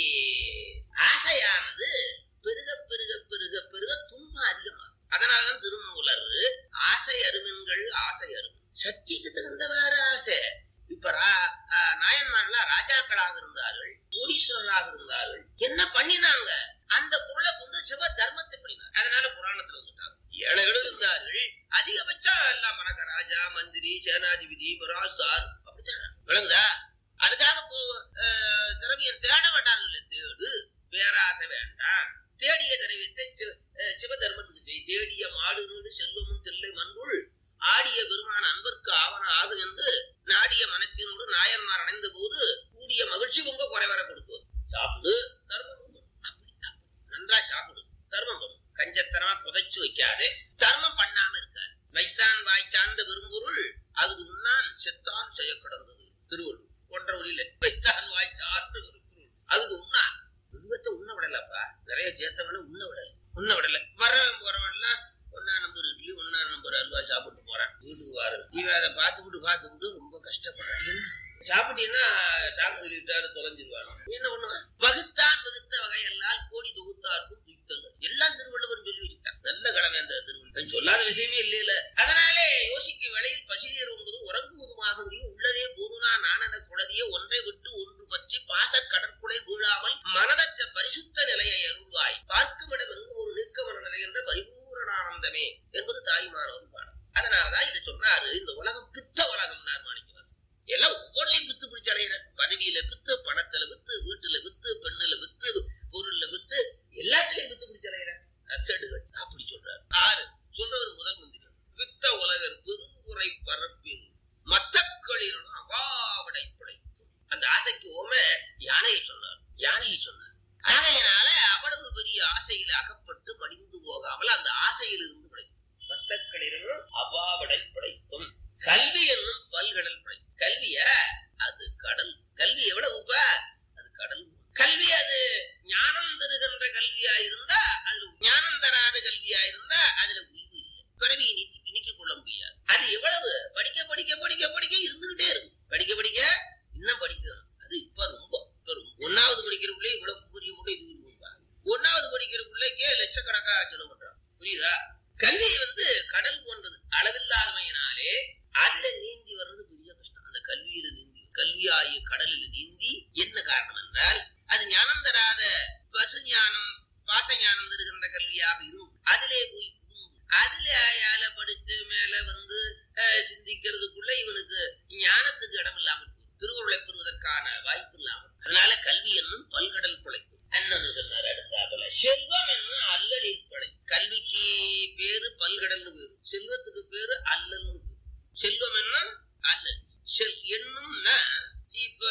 D: ஆசையானது பெருக பெருக பெருக பெருக துன்பம் அதிகமாகும் அதனாலதான் திருமூலர் ஆசை அருமன்கள் ஆசை அருமன் சக்திக்கு தகுந்தவாறு ஆசை இப்ப ரா- ஆஹ் நாயன்மார்கள்லாம் ராஜாக்களாக இருந்தார்கள் கோடீஸ்வரராக இருந்தார்கள் என்ன பண்ணினாங்க அந்த பொருளை கொண்டு சிவ தர்மத்தை பண்ணினாங்க அதனால புராணத்துல வந்துட்டாங்க ஏழைகளும் இருந்தார்கள் அதிகபட்சம் எல்லாம் மனக ராஜா மந்திரி சேனாதிபதி மிராஸ்தார் அப்படித்தான் விளங்குதா அதுக்காக போ- ஆஹ் திரவியம் தேட மாட்டாங்கல்ல தேடு பேராசை வேண்டாம் தேடிய திரவியத்தை சி- ஆஹ் சிவதர்மத்துக்கு செய் தேடிய மாடு நீடு செல்வமும் தில்லை மண்புள் ஆடிய பெருமான அன்பர்க்கு ஆவன ஆகு என்று நாடிய மனத்தினோடு நாயன்மார் அணைந்த போது கூடிய மகிழ்ச்சி பொங்க குறைவர கொடுத்தோம் சாப்பிடு தர்மம் பண்ணு. அப்படி அப்படி. நன்றா சாப்பிடு தர்மம் பண்ணும் கஞ்சத்தனமா புதைச்சு வைக்காது தர்மம் பண்ணாம இருக்காது வைத்தான் வாய் சார்ந்த பெரும்பொருள் அது உண்ணான் செத்தான் செய்ய கிடந்தது திருவள்ளுவர் போன்ற ஒளியில வைத்தான் வாய் சார்ந்த பெரும்பொருள் அது உண்ணான் விருவத்தை உண்ண விடலப்பா நிறைய சேர்த்தவன உண்ண விடல உண்ண விடல வரவன் போறவன்லாம் ஒன்னா நம்பர் இட்லி ஒன்னா நம்பர் அல்வா சாப்பிட்டு போறான் வீட்டுக்கு வாரு இவன் அதை பார்த்துக்கிட்டு பார்த்துக்கிட்டு ரொம்ப கஷ்டப்படுறான் என்ன? சாப்பிட்டீங்கன்னா டாக்டர் சொல்லிட்டாரு தொலைஞ்சிருவாரு என்ன பண்ணுவான் வகுத்தான் வகுத்த வகையெல்லாம் கோடி தொகுத்தாருக்கும் துய்த்தல் எல்லாம் திருவள்ளுவர் சொல்லி வச்சுட்டான் நல்ல கடமை அந்த திருவள்ளுவர் சொல்லாத விஷயமே இல்லையில அதனாலே யோசிக்கும் வேளையில் பசிதீர் என்பது உறங்குவதுமாக முடியும் உள்ளதே போதுனா நானன குளதியே ஒன்றை விட்டு ஒன்று பற்றி பாச கடற்குலை வீழாமல் மனதற்ற பரிசுத்த நிலையை அருள்வாய் பார்க்குமிடம் எங்கு ஒரு நிற்கவன நிலை என்ற பரிபூரணானந்தமே என்பது தாய்மானவர் பாடம் அதனாலதான் இதை சொன்னாரு இந்த உலகம் பித்த உலகம் மாணிக்கவாசன் எல்லாம் ஒவ்வொன்றையும் வித்து பிடிச்சு அலையிற பதவியில வித்து பணத்துல வித்து வீட்டுல வித்து பெண்ணுல வித்து பொருள்ல வித்து எல்லாத்துலயும் வித்து பிடிச்சு அலையிற அசடுகள் அப்படி சொல்றாரு ஆறு சொல்றவர் முதல் மந்திரி வித்த உலகர் பெருங்குறை பரப்பின் மத்தக்களிரும் அவாவடை படைப்பு அந்த ஆசைக்கு ஓம யானையை சொன்னார் யானையை சொன்னார் ஆகையினால அவ்வளவு பெரிய ஆசையில அகப்பட்டு மடிந்து போகாமல் அந்த ஆசையில் இருந்து படைக்கும் மத்தக்களிரும் அவாவடை படைக்கும் கல்வி என்னும் பல்கடல் படை கல்விய அது கடல் கல்வி எவ்வளவுப்பா அது கடல் கல்வி அது ஞானம் தருகின்ற கல்வியா இருந்தா அதுல ஞானம் தராத கல்வியா இருந்தா அதுல உய்வு இல்லை பிறவியை நீத்தி இனிக்க கொள்ள முடியாது அது எவ்வளவு படிக்க படிக்க படிக்க படிக்க இருந்துகிட்டே இருக்கும் படிக்க படிக்க இன்னும் படிக்கணும் அது இப்ப ரொம்ப இப்ப ரொம்ப ஒன்னாவது படிக்கிற பிள்ளை இவ்வளவு புரிய கூட இது இருக்குப்பா ஒன்னாவது படிக்கிற பிள்ளைக்கே லட்சக்கணக்கா செலவு பண்றான் புரியுதா கல்வி வந்து கடல் போன்றது அளவில்லாதமையினாலே அதுல நீந்தி வர்றது பெரிய கஷ்டம் அந்த கல்வியில நீந்தி கல்வியாகிய கடலில் நீந்தி என்ன காரணம் என்றால் அது ஞானம் தராத பசு ஞானம் பாச ஞானம் தருகின்ற கல்வியாக இருக்கும் அதிலே போய் புகுந்து, அதுல அயால படிச்சு மேல வந்து அஹ், சிந்திக்கிறதுக்குள்ள இவனுக்கு ஞானத்துக்கு இடம் இல்லாமல் போகும். திருவுருளை பெறுவதற்கான வாய்ப்பு இல்லாமல் அதனால கல்வி என்னும் பல்கடல் பிழைக்கும் அண்ணன் சொன்னார் அடுத்தாப்புல செல்வம் என்னும் அல்லலில் பிழை கல்விக்கு பேரு பல்கடல்னு பேரு செல்வத்துக்கு பேரு அல்லல்னு பேரு செல்வம் என்ன அல்லல் செல் என்னும்னா இப்ப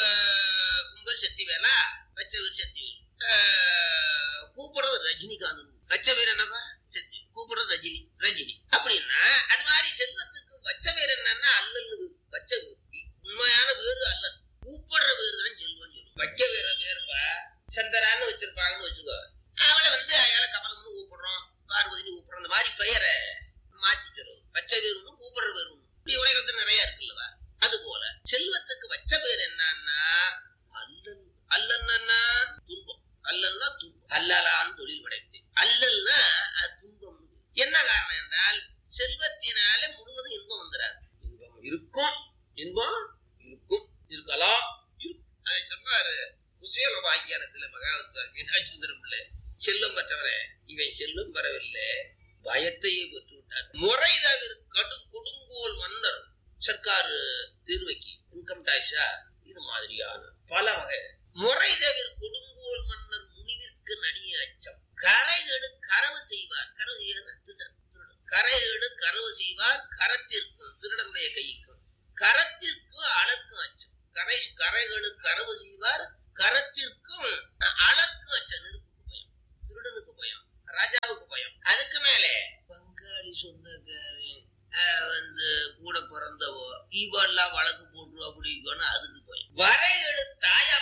D: உங்க சக்தி வேலா வச்சவர் சக்தி வேலு ஆஹ், கூப்பிடுறது ரஜினிகாந்த் வச்ச பேர் என்னப்பா சக்தி கூப்பிடுறது ரஜினி ரஜினி அப்படின்னா அது மாதிரி செல்வத்துக்கு வச்ச பேர் என்னன்னா அல்லல் வச்ச பேர் உண்மையான பேரு அல்லல் கூப்பிடுற பேரு தான் செல்வம் சொல்லும் வைக்க வேற பேருப்பா சந்தரான்னு வச்சிருப்பாங்கன்னு வச்சுக்கோ அவளை வந்து அயால கமலம்னு கூப்பிடுறோம் பார்வதினு கூப்பிடுறோம் அந்த மாதிரி பெயரை மாத்தி தரும் வச்ச பேர் ஒண்ணு கூப்பிடுற பேர் ஒண்ணு இப்படி உலகத்துல நிறைய இருக்குல்லவா அது போல செல்வத்துக்கு வச்ச பேர் என்னன்னா அல்லல் அல்லன்னா துன்பம் அல்லல்னா துன்பம் அல்லலான் தொழில் படைத்து அல்லல்னா அது துன்பம் என்ன காரணம் என்றால் செல்வத்தினால முழுவதும் இன்பம் வந்துடாது இன்பம் இருக்கும் இன்பம் இருக்கும் இருக்கலாம் இருக்கும் அதை சொன்னாரு குசேல வாக்கியானத்துல மகாவத்வா மீனாட்சிசுந்தரம் பிள்ளை செல்வம் பெற்றவரே இவன் செல்வம் பெறவில்லை பயத்தையே பெற்று விட்டார் முறை தவிர கடு கொடுங்கோல் மன்னர் சர்க்கார் தீர்வைக்கு இன்கம் டாக்ஸா இது மாதிரியான பல வகை முறை தவிர கொடுங்கோல் மன்னர் முனிவிற்கு நடிய அச்சம் கரைகளு கரவு செய்வார் கரவு ஏன்னா திருடன் திருடன் கரைகளு கரவு செய்வார் கரத்திற்கும் திருடனுடைய கைக்கும் கரத்திற்கும் அளக்கும் அச்சம் கரை கரைகளு கரவு செய்வார் கரத்திற்கும் அளக்கும் அச்சம் நெருப்புக்கு பயம் திருடனுக்கு பயம் ராஜாவுக்கு பயம் அதுக்கு மேலே பங்காளி சொந்தக்காரன் ஆஹ், வந்து கூட பிறந்தவோ இவெல்லாம் வழக்கு போட்டு அப்படி இருக்கணும் அதுக்கு பயம் வரைகளு தாயா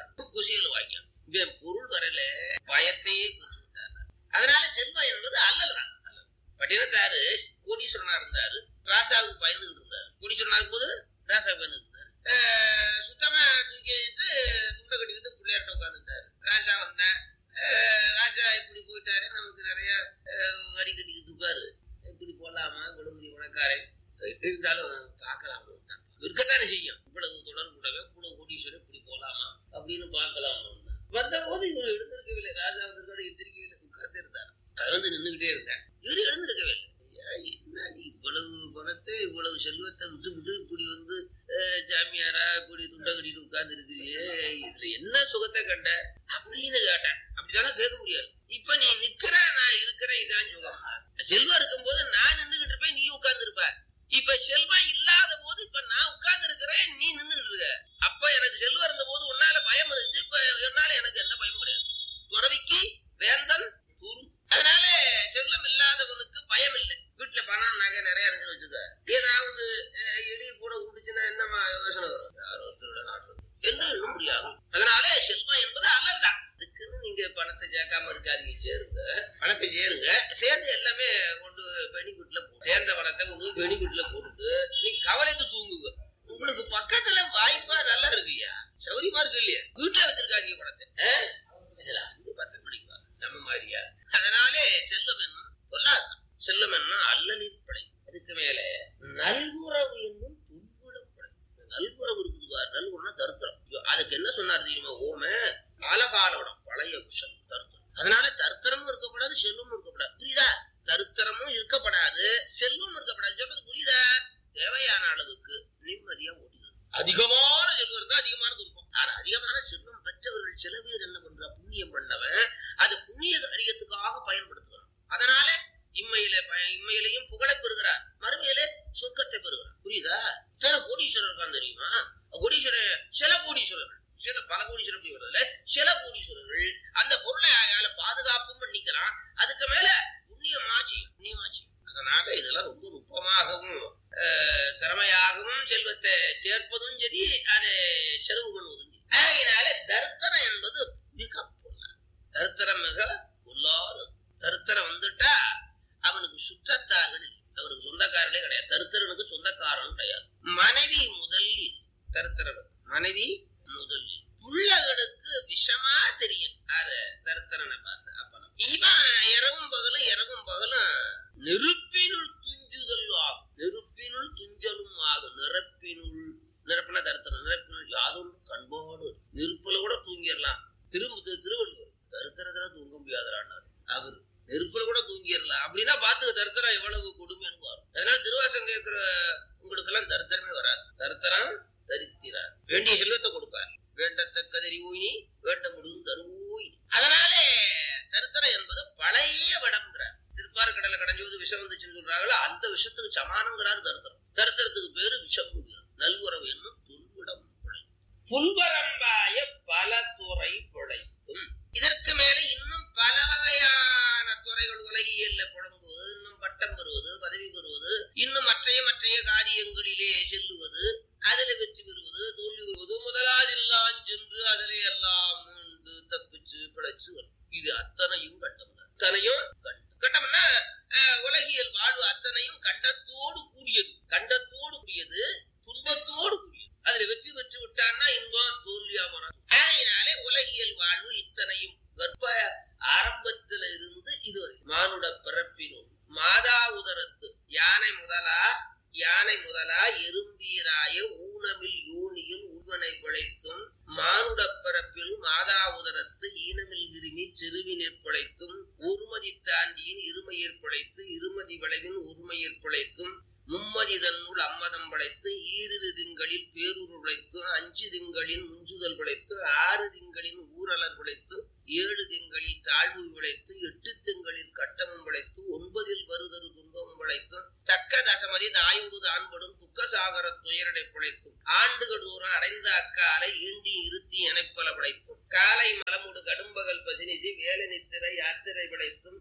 D: விட்டார் குசிகள் வாக்கியம் இவன் பொருள் வரல பயத்தையே பெற்று விட்டார் அதனால செல்வம் என்பது அல்லல் தான் பட்டினத்தாரு கோடீஸ்வரனா இருந்தாரு ராசாவுக்கு பயந்துகிட்டு இருந்தாரு கோடீஸ்வரனா இருக்கும்போது ராசாவுக்கு பயந்துகிட்டு இருந்தாரு அஹ் சுத்தமா தூக்கிட்டு துண்டை கட்டிக்கிட்டு பிள்ளையார்ட்ட உட்காந்துட்டாரு ராசா வந்தேன் அஹ் ராஜா இப்படி போயிட்டாரு நமக்கு நிறைய அஹ், வரி கட்டிக்கிட்டு இருப்பாரு இப்படி போலாமா இவ்வளவு பெரிய உனக்காரன் இருந்தாலும் பார்க்கலாம் இருக்கத்தானே செய்யும் இவ்வளவு தொடர்புடவே கூட கோடீஸ்வரர் இப்படி போலாமா அப்படின்னு பார்க்கலாம் வந்த போது இவர் எழுந்திருக்கவில்லை ராஜா வந்திருக்காரு எந்திரிக்கவில்லை உட்கார்ந்து இருந்தார் தகுந்து நின்றுகிட்டே இருந்தார் இவர் எழுந்திருக்கவே இல்லை ஐயா, என்ன நீ இவ்வளவு பணத்தை இவ்வளவு செல்வத்தை விட்டுவிட்டு இப்படி வந்து அஹ், ஜாமியாரா இப்படி துண்டை கட்டிட்டு உட்கார்ந்து இருக்கிறியே இதுல என்ன சுகத்தை கண்ட அப்படின்னு கேட்டேன் அப்படித்தானே கேட்க முடியாது இப்ப நீ நிக்கிற நான் இருக்கிறேன் இதான் சுகம் செல்வம் இருக்கும்போது நான் நின்றுகிட்டு இருப்பேன் நீ உட்கார்ந்து இருப்ப இப்ப செல்வம் இல்லாத போது இப்ப நான் உட்கார்ந்து இருக்கிறேன் நீ நின்றுட்டு இருக்க அப்ப எனக்கு செல்வம் இருந்த போது உன்னால பயம் இருந்துச்சு இப்ப என்னால எனக்கு எந்த பயமும் கிடையாது துறவிக்கு வேந்தன் கூறும் அதனால செல்வம் இல்லாதவனுக்கு பயம் இல்லை வீட்டுல பணம் நகை நிறைய இருந்துன்னு வச்சுக்க ஏதாவது அஹ், எலி கூட விட்டுச்சுன்னா என்னமா யோசனை வரும் யாரோ திருட நாட்டு என்று எண்ண முடியாது அதனால செல்வம் என்பது அல்லல் தான் அதுக்குன்னு நீங்க பணத்தை சேர்க்காம இருக்காதீங்க சேருங்க பணத்தை சேருங்க சேர்ந்து எல்லாமே கொண்டு பெனிஃபிட்ல போ சேர்ந்த பணத்தை கொண்டு பெனிஃபிட்ல போட்டுட்டு நீங்க கவலைத்து தூங்குங்க உங்களுக்கு பக்கத்துல வாய்ப்பா நல்லா இருக்குய்யா சௌரியமா இருக்கு இல்லையா வீட்டுல வச்சிருக்காதீங்க பணத்தை ஆ? இதுல அஞ்சு பத்து மணிக்கு வா. நம்ம மாதிரியா அதனாலே செல்வம் என்னும் பொல்லாது செல்வம் என்ன அல்லலின் படை அதுக்கு மேல நல்குறவு என்னும் துன்புடம் படை இந்த நல்குறவு இருக்குது பாரு நல்குறனா தருத்திரம் ஐயோ, அதுக்கு என்ன சொன்னார் தெரியுமா ஓம காலகாலோடம் பழைய விஷம் தருத்திரம் அதனால தருத்திரமும் இருக்கப்படாது செல்வமும் இருக்கப்படாது புரியுதா தருத்திரமும் இருக்கப்படாது செல்வமும் இருக்கப்படாது சொல்றது புரியுதா தேவையான அளவுக்கு நிம்மதியா ஓடிக்கணும் அதிகமான செல்வம் இருந்தா அதிகமான துன்பம் ஆனா அதிகமான செல்வம் பெற்றவர்கள் சில பேர் என்ன பண்றா புண்ணியம் பண்ணவன் அது புண்ணிய காரியத்துக்காக பயன்படுத்துகிறான் அதனால இம்மையில பய- இம்மையிலையும் புகழை பெறுகிறார் மறுமையிலே சொர்க்கத்தை பெறுகிறார் புரியுதா இத்தனை கோடீஸ்வரர் இருக்கான் தெரியுமா கோடீஸ்வரர் சில கோடீஸ்வரர்கள் சில பல கோடீஸ்வரர் அப்படி வருதுல சில கோடீஸ்வரர்கள் அந்த பொருளை அயால பாதுகாப்பும் பண்ணிக்கிறான் அதுக்கு மேல புண்ணியமாச்சு புண்ணியமாச்சு அதனால இதெல்லாம் ரொம்ப நுட்பமாகவும் அஹ், திறமையாகவும் செல்வத்தை சேர்ப்பதும் சரி அதை செலவு பண்ணுவதும் சரி ஆகையினால தர்த்தனம் என்பது மிக பொருளாது தர்த்தனம் மிக பொல்லாத தருத்தரம் வந்துட்டா அவனுக்கு சுற்றத்தார்கள் இல்லை. அவனுக்கு சொந்தக்காரர்களே கிடையாது தருத்தரனுக்கு சொந்தக்காரன் கிடையாது மனைவி முதலில் தருத்தரனுக்கு மனைவி முதலில் புள்ளகளுக்கு விஷமா தெரியும் யாரு தருத்தரனை பார்த்து அப்பனம் இவன் இரவும் பகலும் இரவும் பகலும் நெருப்பினுள் துஞ்சுதல் ஆகும் நெருப்பினுள் துஞ்சலும் ஆகும் நிரப்பினுள் நிரப்பின தருத்தரம் நிரப்பினுள் யாதொன்று கண்போடு நெருப்புல கூட தூங்கிடலாம் திரும்ப திரு- திருவள்ளுவர் தருத்தரத்துல தூங்க முடியாதான்னாரு அவர் நெருப்புல கூட தூங்கிடலாம் அப்படின்னா பாத்துக்க தருத்தரம் எவ்வளவு கொடுமைன்னு பாரு அதனால திருவாசம் கேட்கிற உங்களுக்கு எல்லாம் தருத்தரமே வராது தருத்தரம் தரித்திராது வேண்டிய செல்வத்தை கொடுப்பார் வேண்டத்தக்க தெரிவோயினி வேண்ட முடியும் தருவோய் அதனாலே தருத்தரம் என்பது பழைய விடம்ங்கிறார் திருப்பார் கடலை கடைஞ்சோது விஷம் வந்துச்சுன்னு சொல்றாங்களோ அந்த விஷத்துக்கு சமானங்கிறாரு தருத்தரம் தருத்தரத்துக்கு பேரு விஷம் நல்குறவு என்னும் துல்விடம் பிழை புல்வரம்பாய பல துறை பிழைத்தும் இதற்கு மேல இன்னும் பல வகையான துறைகள் உலகியல்ல புழங்குவது இன்னும் பட்டம் பெறுவது பதவி பெறுவது இன்னும் மற்றைய மற்றைய காரியங்களிலே செல்லுவது அதில் வெற்றி பெறுவது தோல்வி பெறுவது முதலாதில்லாம் சென்று அதிலே எல்லாம் மீண்டு தப்பிச்சு பிழைச்சு வரும் இது அத்தனையும் கட்டம் அத்தனையும் கண்டம் கட்டம்னா அஹ், உலகியல் வாழ்வு அத்தனையும் கண்டத்தோடு கூடியது கண்டத்தோடு கூடியது துன்பத்தோடு கூடியது அதுல வெற்றி பெற்று விட்டான்னா இன்பம் தோல்வியா போனான் ஆகையினாலே உலகியல் வாழ்வு இத்தனையும் கர்ப்ப ஆரம்பத்தில இருந்து இதுவரை மானுட பிறப்பினுள் மாதா உதரத்து யானை முதலா யானை முதலா எறும்பீராய ஊனமில் யோனியில் உள்வனை பிழைத்தும் மானுட பிறப்பில் மாதா உதரத்து ஈனமில் இருமி சிறுவினிற் பிழைத்தும் ஒருமதி தாண்டியின் இருமையிற் பிழைத்து இருமதி விளைவின் ஒருமையிற் பிழைத்தும் மும்மதி தன்னுள் அம்மதம் படைத்து ஈரிரு திங்களில் பேரூர் உழைத்து அஞ்சு திங்களின் முஞ்சுதல் பிழைத்து ஆறு திங்களின் ஊரலர் பிழைத்து ஏழு திங்களில் தாழ்வு விளைத்து எட்டு திங்களில் கட்டமும் விளைத்து ஒன்பதில் வருதரு துன்பமும் விளைத்து தக்க தசமதி தாயுடு தான்படும் துக்க சாகர துயரடை பிழைத்தும் ஆண்டுகள் தூரம் அடைந்த அக்காலை ஈண்டி இருத்தி எனப்பல பிழைத்தும் காலை மலமுடு கடும்பகல் பசினிஜி வேலை நித்திரை யாத்திரை பிழைத்தும்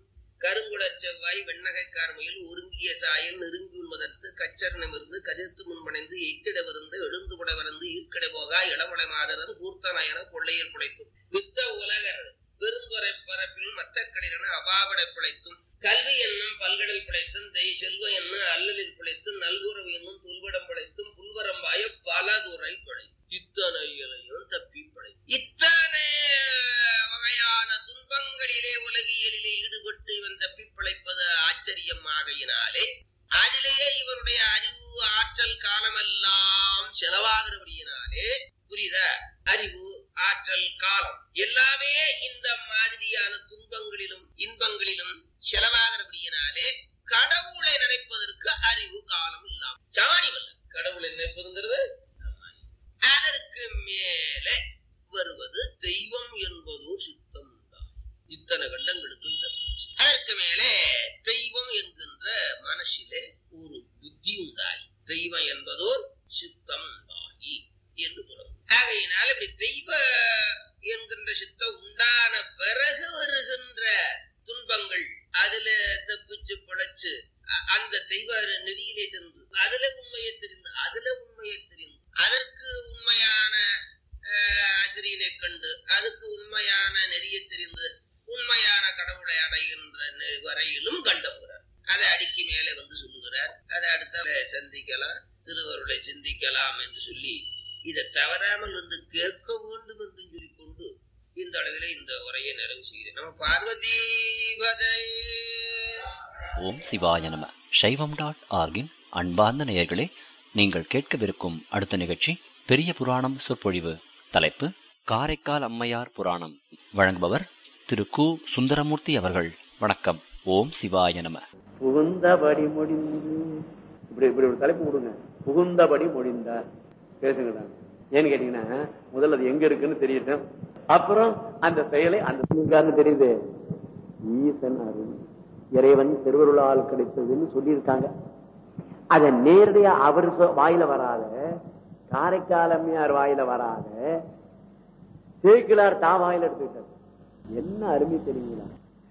D: கருங்குளச் செவ்வாய் வெண்ணகைக்கார் முயல் ஒருங்கிய சாயல் நெருங்கி உண்மதற்கு கச்சரணமிருந்து கதிர்த்து முன்மணைந்து எய்த்திடவிருந்து எழுந்து புடவிருந்து ஈர்க்கடை போகா இளமடை மாதரன் கூர்த்தனயன கொள்ளையில் பிழைத்தும் வித்த உலகர் பெருந்துறை பரப்பில் மத்தக்களிரன அபாவிடை பிழைத்தும் கல்வி என்னும் பல்கடல் பிழைத்தும் தெய் செல்வம் என்னும் அல்லலில் பிழைத்தும் நல்குறவு என்னும் துல்விடம் பிழைத்தும் புல்வரம்பாய பல துறை பிழை இத்தனை இலையும் தப்பி பிழை இத்தனை வகையான துன்பங்களிலே உலகியலிலே ஈடுபட்டு இவன் தப்பி பிழைப்பது ஆச்சரியம் ஆகையினாலே அதிலேயே இவனுடைய அறிவு ஆற்றல் காலமெல்லாம் செலவாகிறபடியினாலே புரியுதா அறிவு ஆற்றல் காலம் எல்லாமே இந்த மாதிரியான துன்பங்களிலும் இன்பங்களிலும் செலவாகிறபடியினாலே கடவுளை நினைப்பதற்கு அறிவு காலம் இல்லாம சாணியம் இல்ல கடவுளை நினைப்பதுங்கிறது அதற்கு மேலே வருவது தெய்வம் என்பதோ சித்தம் தான் இத்தனை கண்டங்களுக்கும் தப்பிச்சு அதற்கு மேலே தெய்வம் என்கின்ற மனசிலே ஒரு புத்தி உண்டாகி தெய்வம் என்பதோர் சித்தம் உண்டாகி என்று தொடங்கும் ஆகையினால் இப்படி தெய்வ என்கின்ற சித்தம் உண்டான பிறகு வருகின்ற துன்பங்கள் அதுல தப்பிச்சு பிழைச்சு அ- அந்த தெய்வ நெறியிலே சென்று அதுல உண்மையை தெரிந்து அதுல உண்மையை தெரிந்து அதற்கு உண்மையான அஹ், ஆசிரியனை கண்டு அதுக்கு உண்மையான நெறியை தெரிந்து உண்மையான கடவுளை அடைகின்ற நெ- வரையிலும் கண்டவுகிறார் அதை அடிக்கு மேலே வந்து சொல்லுகிறார் அதை அடுத்த சந்திக்கலாம் திருவருளை சிந்திக்கலாம் என்று சொல்லி இதை தவறாமல் வந்து கேட்க வேண்டும் என்று சொல்லிக்கொண்டு இந்த அளவிலே இந்த உரையை நிறைவு செய்கிறேன் நம்ம பார்வதி
C: ஓம் சிவாய நம சைவம் டாட் ஆர்கின் அன்பார்ந்த நேயர்களே நீங்கள் கேட்கவிருக்கும் அடுத்த நிகழ்ச்சி பெரிய புராணம் சொற்பொழிவு தலைப்பு காரைக்கால் அம்மையார் புராணம் வழங்குபவர் திரு கு சுந்தரமூர்த்தி அவர்கள் வணக்கம் ஓம் சிவாய நம
E: புகுந்தபடி முடிந்து இப்படி இப்படி ஒரு தலைப்பு கொடுங்க புகுந்தபடி முடிந்தார் பேசுங்கடா ஏன்னு கேட்டீங்கன்னா முதல்ல அது எங்க இருக்குன்னு தெரியட்டும் அப்புறம் அந்த செயலை அந்த சொல்லிருக்காருன்னு தெரியுது ஈசன் அருள் இறைவன் திருவருளால் கிடைத்ததுன்னு சொல்லியிருக்காங்க அத நேரடியா அவர் சொ- வாயில வராத காரைக்காலம்மையார் வாயில வராத சேக்கிலார் தா வாயில எடுத்துக்கிட்டார் என்ன அருமை தெரியுங்களா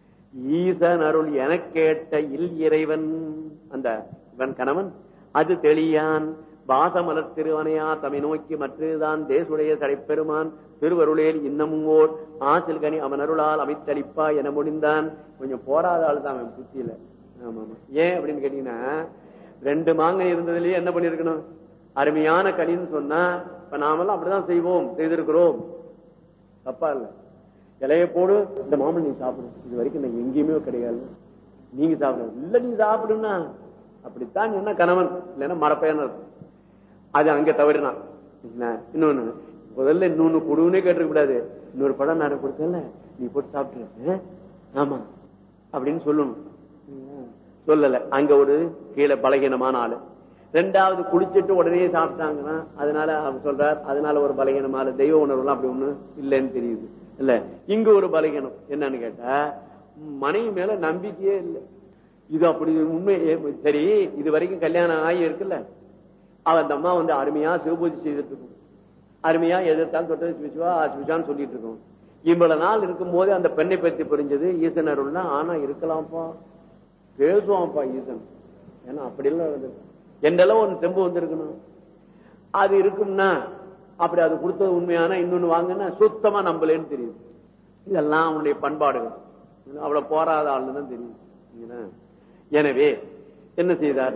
E: ஈசன் அருள் எனக் கேட்ட இல் இறைவன் அந்த இவன் கணவன் அது தெளியான் வாசமலர் திருவனையா தமை நோக்கி மற்றதுதான் தேசுடைய தடைப்பெருமான் திருவருளேல் இன்னமும் ஓர் ஆசில் கனி அவன் அருளால் அமைத்தளிப்பா என முடிந்தான் கொஞ்சம் போராத ஆள் தான் அவன் புத்தியில ஆமா ஆமா ஏன் அப்படின்னு கேட்டீங்கன்னா ரெண்டு மாங்கனி இருந்ததுலயே என்ன பண்ணிருக்கணும் அருமையான கனின்னு சொன்னா இப்ப நாமெல்லாம் அப்படிதான் செய்வோம் செய்திருக்கிறோம் தப்பா இல்ல இலைய போடு இந்த மாமன் நீ சாப்பிடு இது வரைக்கும் நான் எங்கேயுமே கிடையாது நீங்க சாப்பிடு இல்ல நீ சாப்பிடுன்னா அப்படித்தான் என்ன கணவன் இல்லைன்னா மரப்பையான இருக்கும் அது அங்க தவறினான் என்ன? இன்னொன்னு முதல்ல இன்னொன்னு கொடுன்னே கேட்டிருக்க கூடாது இன்னொரு படம் நான் கொடுத்தல நீ போட்டு சாப்பிட்டுரு ஆ? ஆமா அப்படின்னு சொல்லணும் சொல்லல அங்க ஒரு கீழே பலகீனமான ஆளு ரெண்டாவது குளிச்சிட்டு உடனே சாப்பிட்டாங்கன்னா அதனால அவர் சொல்றார் அதனால ஒரு பலகீனமான தெய்வ உணர்வுலாம் அப்படி ஒண்ணு இல்லைன்னு தெரியுது இல்ல இங்க ஒரு பலகீனம் என்னன்னு கேட்டா மனைவி மேல நம்பிக்கையே இல்லை இது அப்படி உண்மை ஏ- சரி இது வரைக்கும் கல்யாணம் ஆகி இருக்குல்ல அவ அந்த அம்மா வந்து அருமையா சிவபூஜை செய்துட்டு இருக்கும் அருமையா எதிர்த்தாலும் தொட்டது சுவிச்சுவா சுவிச்சான்னு சொல்லிட்டு இருக்கோம் இவ்வளவு நாள் இருக்கும் போது அந்த பெண்ணை பற்றி புரிஞ்சது ஈசன் அருள்னா ஆனா இருக்கலாம்ப்பா பேசுவான்ப்பா ஈசன் ஏன்னா அப்படி எல்லாம் இருந்திருக்கு. என்றெல்லாம் ஒரு செம்பு வந்திருக்கணும் அது இருக்கும்னா அப்படி அது கொடுத்தது உண்மையான இன்னொன்னு வாங்கினா சுத்தமா நம்பலேன்னு தெரியுது இதெல்லாம் அவனுடைய பண்பாடுகள் அவ்வளவு போராத ஆளுன்னு தான் தெரியும் சரிங்களா? எனவே என்ன செய்தார்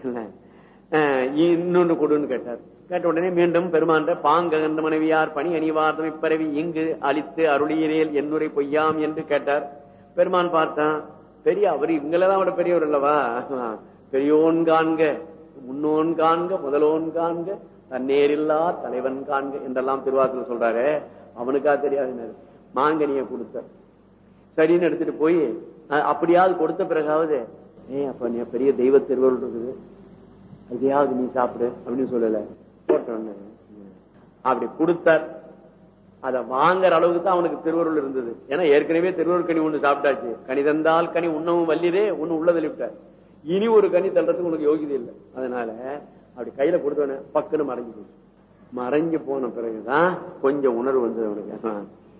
E: இன்னொன்னு கொடுன்னு கேட்டார் கேட்ட உடனே மீண்டும் பெருமாண்ட பாங்ககந்த மனைவியார் பணி அணிவார்த்தமை பிறவி இங்கு அழித்து அருளியரேல் என்னுரை பொய்யாம் என்று கேட்டார் பெருமான் பார்த்தான் பெரிய அவர் இவங்களதான் விட பெரியவர் அல்லவா பெரியோன் காண்க முன்னோன் காண்க முதலோன் காண்க தன்னேரில்லா தலைவன் காண்க என்றெல்லாம் திருவாசூர் சொல்றாரு அவனுக்கா தெரியாது மாங்கனியை கொடுத்தார் சரின்னு எடுத்துட்டு போய் அஹ், அப்படியாவது கொடுத்த பிறகாவது ஏ அப்ப நீ பெரிய தெய்வ திருவருள் இருக்குது அதையாவது நீ சாப்பிடு அப்படின்னு சொல்லல போட்டோன்னு அப்படி கொடுத்தார் அத வாங்குற அளவுக்கு தான் அவனுக்கு திருவருள் இருந்தது ஏன்னா ஏற்கனவே திருவருள் கனி ஒண்ணு சாப்பிட்டாச்சு கனி தந்தால் கனி உண்ணவும் வல்லிதே ஒண்ணு உள்ள தள்ளிவிட்டார் இனி ஒரு கனி தள்ளுறதுக்கு உனக்கு யோகிதை இல்லை அதனால அப்படி கையில கொடுத்தவன பக்குன்னு மறைஞ்சு போச்சு மறைஞ்சு போன பிறகுதான் கொஞ்சம் உணர்வு வந்தது அவனுக்கு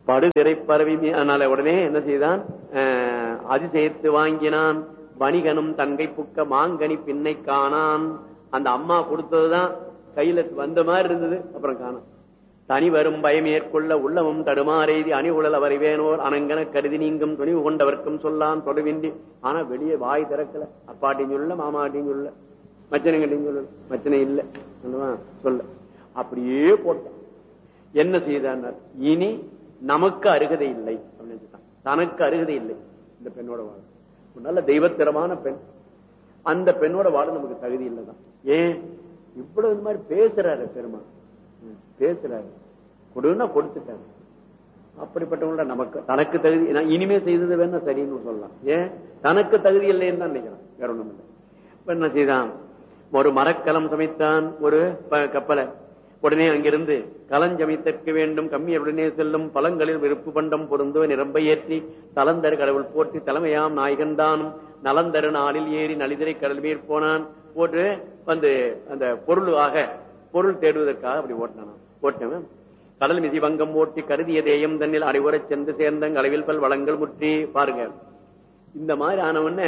E: படுதிரை பரவி மீ- அதனால உடனே என்ன செய்தான் அஹ், அதிசயத்து வாங்கினான் வணிகனும் தங்கை புக்க மாங்கனி பின்னை காணான் அந்த அம்மா கொடுத்ததுதான் கையில வந்த மாதிரி இருந்தது அப்புறம் காணாம் தனி வரும் பயம் ஏற்கொள்ள உள்ளமும் தடுமாறெய்தி அணி உழல் அவரை வேணோர் அனங்கன கருதி நீங்கும் துணிவு கொண்டவர்க்கும் சொல்லான் தொடுவின்றி ஆனா வெளியே வாய் திறக்கல அப்பாட்டியும் சொல்ல மாமாட்டியும் சொல்ல மச்சனங்கிட்டையும் சொல்லல மச்சனை இல்ல சொல்லுவா சொல்ல அப்படியே போட்டான் என்ன செய்தான் இனி நமக்கு அருகதை இல்லை அப்படின்னு சொல்லிட்டான். தனக்கு அருகதை இல்லை இந்த பெண்ணோட வாழ ஒரு நல்ல தெய்வத்திரமான பெண் அந்த பெண்ணோட வாழ நமக்கு தகுதி இல்லைதான் ஏன் இவ்வளவு இந்த மாதிரி பேசுறாரு பெருமாள் ம், பேசுறாரு கொடுன்னா கொடுத்துட்டாரு அப்படிப்பட்டவங்கள நமக்கு தனக்கு தகுதி நான் இனிமே செய்தது வேணா சரின்னு சொல்லலாம் ஏன் தனக்கு தகுதி இல்லைன்னு தான் நினைக்கிறான் வேற ஒண்ணும் இல்லை இப்ப என்ன செய்தான் ஒரு மரக்கலம் சமைத்தான் ஒரு ப- கப்பலை உடனே அங்கிருந்து கலஞ்சமைத்தற்க வேண்டும் கம்மியருடனே செல்லும் பழங்களில் விருப்பு பண்டம் பொருந்துவ நிரம்ப ஏற்றி தலந்தரு கடவுள் போற்றி தலைமையாம் நாயகன்தானும் நலந்தரு நாளில் ஏறி நலிதிரை கடல் மேற் போனான் போட்டு வந்து அந்த பொருளாக பொருள் தேடுவதற்காக அப்படி ஓட்டினான் ஓட்டினவன் கடல் மிதி வங்கம் ஓட்டி கருதிய தேயம் தன்னில் அடைவுறச் சென்று சேர்ந்தங்க அளவில் பல் வளங்கள் முற்றி பாருங்க இந்த மாதிரி ஆனவன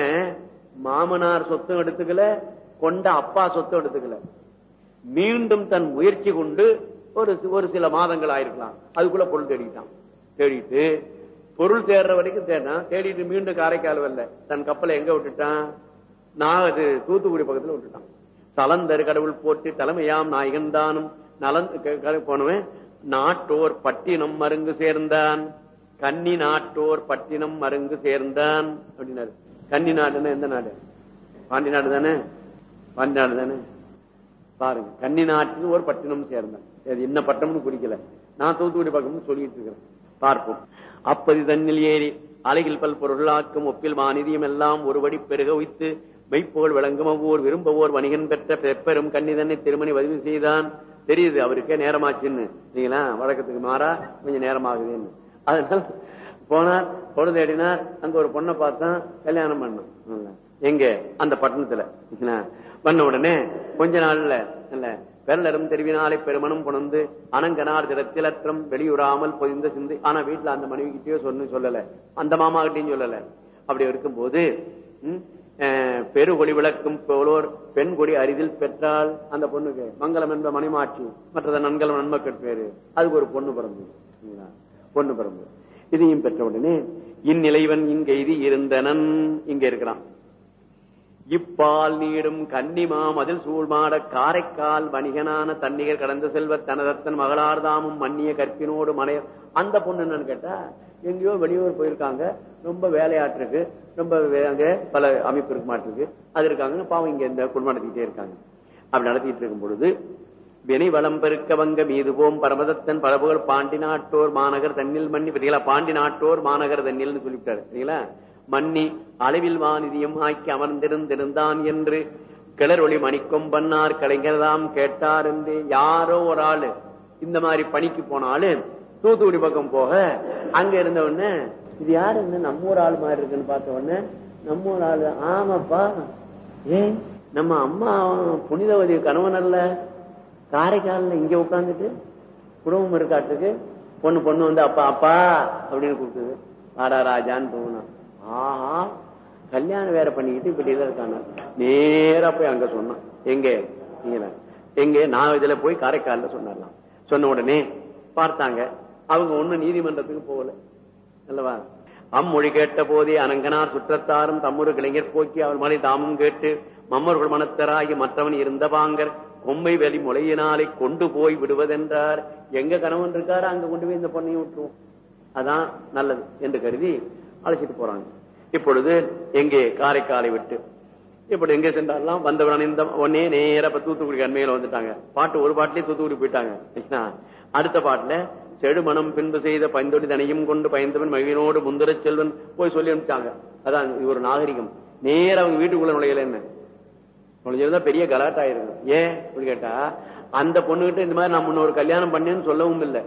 E: மாமனார் சொத்தும் எடுத்துக்கல கொண்ட அப்பா சொத்தும் எடுத்துக்கல மீண்டும் தன் முயற்சி கொண்டு ஒரு சி- ஒரு சில மாதங்கள் ஆயிருக்கலாம் அதுக்குள்ள பொருள் தேடிட்டான் தேடிட்டு பொருள் தேடுற வரைக்கும் தேடினா தேடிட்டு மீண்டும் காரைக்கால் வரல தன் கப்பலை எங்க விட்டுட்டான் நான் அது தூத்துக்குடி பக்கத்துல விட்டுட்டான் தலந்தரு கடவுள் போட்டு தலைமையாம் நாயகன்தானும் நலன் க- க- போனவன் நாட்டோர் பட்டினம் மருங்கு சேர்ந்தான் கன்னி நாட்டோர் பட்டினம் மருங்கு சேர்ந்தான் அப்படின்னாரு கன்னி நாடுன்னா எந்த நாடு பாண்டி நாடு தானே பாண்டி நாடு தானே பாருங்க கன்னி நாட்டில் ஒரு பட்டினம் சேர்ந்தான் அது என்ன பட்டம்னு குறிக்கல நான் தூத்துக்குடி பக்கம்னு சொல்லிட்டு இருக்கிறேன் பார்ப்போம் அப்பதி தன்னில் ஏறி அலையில் பல் பொருளாக்கும் ஒப்பில் மாநிதியம் எல்லாம் ஒருபடி பெருக வைத்து மெய்ப்போல் விளங்கும் அவ்வூர் விரும்பவோர் வணிகன் பெற்ற பெப்பெரும் கன்னிதன்னை திருமணி பதிவு செய்தான் தெரியுது அவருக்கே நேரமாச்சுன்னு சரிங்களா வழக்கத்துக்கு மாறா கொஞ்சம் நேரமாகுதுன்னு அதனால போனார் பொண்ணு தேடினார் அங்க ஒரு பொண்ணை பார்த்தான் கல்யாணம் பண்ணான் எங்க அந்த பட்டணத்துல சரிங்களா? பண்ண உடனே கொஞ்ச நாள்ல இல்ல பெருளரும் தெரிவினாலே பெருமனும் புணர்ந்து அனங்கனார் திறத்திலற்றம் வெளியுறாமல் பொதிந்த சிந்து ஆனா வீட்டுல அந்த மனைவி கிட்டயோ சொன்னு சொல்லல அந்த மாமா கிட்டயும் சொல்லல அப்படி இருக்கும்போது ம், அஹ், பெருகொடி விளக்கும் போலோர் பெண் கொடி அரிதில் பெற்றால் அந்த பொண்ணுக்கு மங்களம் என்ப மணிமாட்சி மற்றது நன்கலம் நன்மக்கள் பேரு அதுக்கு ஒரு பொண்ணு பிறந்தது சரிங்களா? பொண்ணு பிறந்தது இதையும் பெற்ற உடனே இந்நிலைவன் இங்கெய்தி இருந்தனன் இங்க இருக்கிறான் இப்பால் நீடும் கன்னிமா மதில் சூழ்மாட காரைக்கால் வணிகனான தன்னிகர் கடந்த செல்வ தனதத்தன் மகளார்தாமும் மன்னிய கற்பினோடு மனைய அந்த பொண்ணு என்னன்னு கேட்டா எங்கேயோ வெளியூர் போயிருக்காங்க ரொம்ப வேலையாட்டிருக்கு ரொம்ப வே- அங்க பல அமைப்பு இருக்க மாட்டிருக்கு அது இருக்காங்க பாவம் இங்க இந்த குடும்பம் நடத்திக்கிட்டே இருக்காங்க அப்படி நடத்திட்டு இருக்கும் பொழுது வினை வளம் பெருக்க வங்க மீது போம் பரமதத்தன் பரபுகள் பாண்டி நாட்டோர் மாநகர் தன்னில் மன்னி பார்த்தீங்களா பாண்டி நாட்டோர் மாநகர் தன்னில்னு சொல்லிவிட்டாரு சரிங்களா மன்னி அளவில் வானிதியம் ஆக்கி அமர்ந்திருந்திருந்தான் என்று கிளறொளி மணிக்கொம்பன்னார் கலைஞர்தாம் கேட்டார் என்று யாரோ ஒரு ஆளு இந்த மாதிரி பணிக்கு போனாலு தூத்துக்குடி பக்கம் போக அங்க இருந்த உடனே இது யாரு இந்த நம்ம ஊர் ஆள் மாதிரி இருக்குன்னு பார்த்த உடனே நம்ம ஊர் ஆளு ஆமாப்பா ஏன் நம்ம அம்மா புனிதவதி கணவன் அல்ல காரைக்காலில் இங்க உட்கார்ந்துட்டு குடும்பம் இருக்காட்டுக்கு பொண்ணு பொண்ணு வந்து அப்பா அப்பா அப்படின்னு கூப்பிடுது ஆடா ராஜான்னு தூங்கினான் ஆஹா கல்யாணம் வேற பண்ணிக்கிட்டு இப்படி தான் இருக்காங்க நேரா போய் அங்க சொன்னான் எங்க இங்கல எங்க நான் இதுல போய் காரைக்காலில் சொன்னார்லாம் சொன்ன உடனே பார்த்தாங்க அவங்க ஒண்ணும் நீதிமன்றத்துக்கு போகல அல்லவா அம்மொழி கேட்ட போதே அனங்கனார் சுற்றத்தாரும் தம்முரு கிளைஞர் போக்கி அவர் மலை தாமும் கேட்டு மம்மர்கள் மனத்தராகி மற்றவன் இருந்த பாங்கர் கொம்மை வெளி முளையினாலே கொண்டு போய் விடுவதென்றார் எங்க கணவன் இருக்காரு அங்க கொண்டு போய் இந்த பொண்ணையும் விட்டுருவோம் அதான் நல்லது என்று கருதி அழைச்சிட்டு போறாங்க இப்பொழுது எங்கே காரைக்காலை விட்டு இப்படி எங்க சென்றாலாம் வந்தவரான இந்த உடனே நேரா இப்ப தூத்துக்குடி அண்மையில வந்துட்டாங்க பாட்டு ஒரு பாட்டிலே தூத்துக்குடி போயிட்டாங்க சரிங்களா? அடுத்த பாட்டுல செடுமணம் பின்பு செய்த பைந்தொடி தனையும் கொண்டு பயந்தவன் மகிழ்னோடு முந்தரச் செல்வன் போய் சொல்லி அனுப்பிச்சாங்க அதான் இது ஒரு நாகரிகம் நேரா அவங்க வீட்டுக்குள்ள நுழையல என்ன நுழைஞ்சிருந்தா பெரிய கலாட்டா இருக்கும் ஏன் அப்படி கேட்டா அந்த பொண்ணுகிட்ட இந்த மாதிரி நான் முன்ன ஒரு கல்யாணம் பண்ணேன்னு சொல்லவும் இல்லை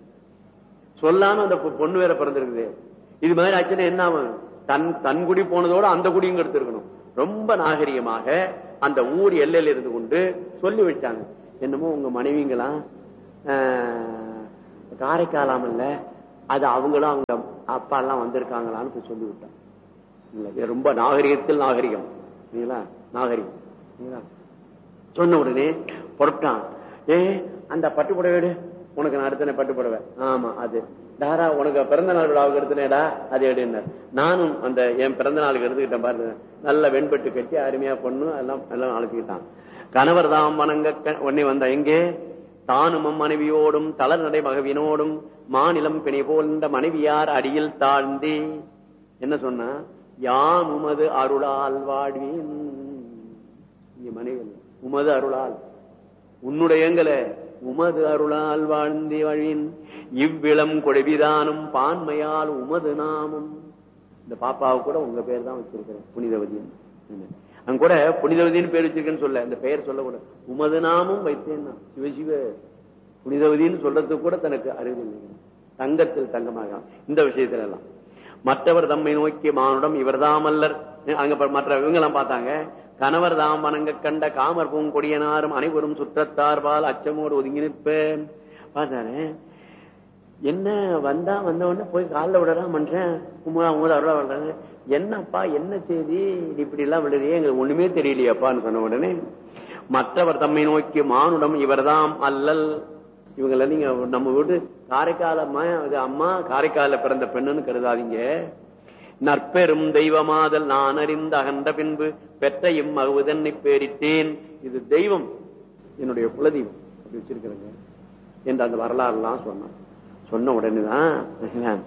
E: சொல்லாம அந்த பொ- பொண்ணு வேற பிறந்திருக்குது இது மாதிரி ஆச்சுன்னா என்ன ஆகும் தன் தன் குடி போனதோட அந்த குடியும் எடுத்திருக்கணும் ரொம்ப நாகரிகமாக அந்த ஊர் எல்லையில இருந்து கொண்டு சொல்லி வச்சாங்க என்னமோ உங்க மனைவிங்களா ஆஹ், காரைக்காலாமல்ல அது அவங்களும் அவங்க அப்பா எல்லாம் வந்திருக்காங்களான்னு போய் சொல்லி விட்டான் இல்ல, இது ரொம்ப நாகரிகத்தில் நாகரிகம் சரிங்களா நாகரிகம் சரிங்களா? சொன்ன உடனே புறப்பட்டான் ஏ அந்த பட்டு புடவை எடு உனக்கு நான் எடுத்தனே பட்டு புடவை ஆமா அது தாரா உனக்கு பிறந்த நாள் விழாவுக்கு எடுத்தனேடா அது எடுனார் நானும் அந்த என் பிறந்த நாளுக்கு எடுத்துக்கிட்டேன் பாருங்க நல்ல வெண்பட்டு கட்டி அருமையா பொண்ணு எல்லாம் எல்லாம் அழைச்சிக்கிட்டான் கணவர் தாம் வணங்க க- உடனே வந்தா எங்கே தானும் மனைவியோடும் தளர் நடை மகவினோடும் மாநிலம் பிணை போன்ற மனைவியார் அடியில் தாழ்ந்தே என்ன சொன்னா யாம் உமது அருளால் வாழ்வேன் இங்க மனைவி இல்ல. உமது அருளால் உன்னுடையங்கள உமது அருளால் வாழ்ந்தே வாழ்வேன் இவ்விளம் கொடைவிதானும் பான்மையால் உமது நாமம் இந்த பாப்பாவை கூட உங்க பேர் தான் வச்சிருக்கிறேன் புனிதவதின்னு அங்க கூட புனிதவதின்னு பேர் வச்சிருக்கேன்னு சொல்ல இந்த பெயர் சொல்லக்கூட உமது நாமும் வைத்தேன் நான். சிவசிவ புனிதவதின்னு சொல்றதுக்கு கூட தனக்கு அறிவில்லை தங்கத்தில் தங்கமாக இந்த விஷயத்துல எல்லாம் மற்றவர் தம்மை நோக்கி மானுடம் இவர்தாமல்லர் அங்க ப- மற்ற இவங்க எல்லாம் பார்த்தாங்க கணவர் தாம் வணங்க கண்ட காமர் பூங்கொடியனாரும் அனைவரும் சுற்றத்தார்பால் அச்சமோடு ஒதுங்கி நிற்பேன் பார்த்தானே என்ன வந்தா வந்த உடனே போய் காலில் விடலாம் மனுஷன் உமா உங்களை அருளா விடுறாங்க என்னப்பா என்ன செய்தி நீ இப்படி எல்லாம் விடுறியே எங்களுக்கு ஒண்ணுமே தெரியலையாப்பான்னு சொன்ன உடனே மற்றவர் தம்மை நோக்கி மானுடம் இவர்தாம் அல்லல் இவங்கள நீங்க நம்ம வீட்டு காரைக்கால அம்மா இது அம்மா காரைக்கால பிறந்த பெண்ணுன்னு கருதாதீங்க நற்பெரும் தெய்வமாதல் நான் அறிந்த அகன்ற பின்பு பெற்ற இம்மகுதன்னை பேரிட்டேன் இது தெய்வம் என்னுடைய குலதெய்வம் அப்படி வச்சிருக்கிறேங்க என்று அந்த வரலாறு எல்லாம் சொன்னான் சொன்ன உடனேதான்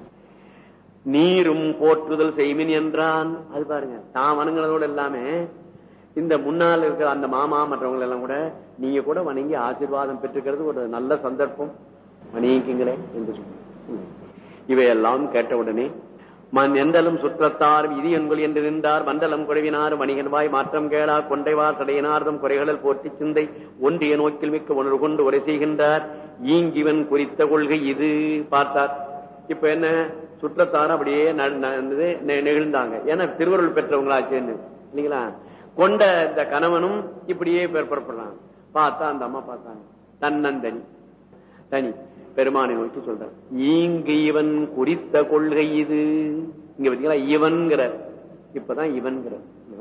E: நீரும் போற்றுதல் செய்மின் என்றான் அது பாருங்க தான் வணங்கினதோடு எல்லாமே இந்த முன்னால் இருக்கிற அந்த மாமா மற்றவங்க எல்லாம் கூட நீங்க கூட வணங்கி ஆசீர்வாதம் பெற்றுக்கிறது ஒரு நல்ல சந்தர்ப்பம் வணங்கிங்களே என்று சொன்னார் இவையெல்லாம் கேட்ட உடனே மண் எந்தலும் சுற்றத்தார் இது என்கொள் என்று நின்றார் மண்டலம் குறைவினார் வணிகன்வாய் மாற்றம் கேளா கொண்டைவார் தடையினார்தம் குறைகளில் போற்றி சிந்தை ஒன்றிய நோக்கில் மிக்க உணர்வு கொண்டு உரை செய்கின்றார் ஈங்கிவன் குறித்த கொள்கை இது பார்த்தார் இப்ப என்ன சுற்றத்தார் அப்படியே ந- ந- என்னது நெ- நெகிழ்ந்தாங்க ஏன்னா திருவருள் பெற்றவங்களாச்சேன்னு இல்லைங்களா கொண்ட இந்த கணவனும் இப்படியே பேர் புறப்படுறாங்க பார்த்தா அந்த அம்மா பார்த்தாங்க தன்னந்தனி தனி பெருமானை நோக்கி சொல்றார் ஈங்கு இவன் குறித்த கொள்கை இது இங்க பாத்தீங்களா இவன்கிற இப்பதான் இவன்கிற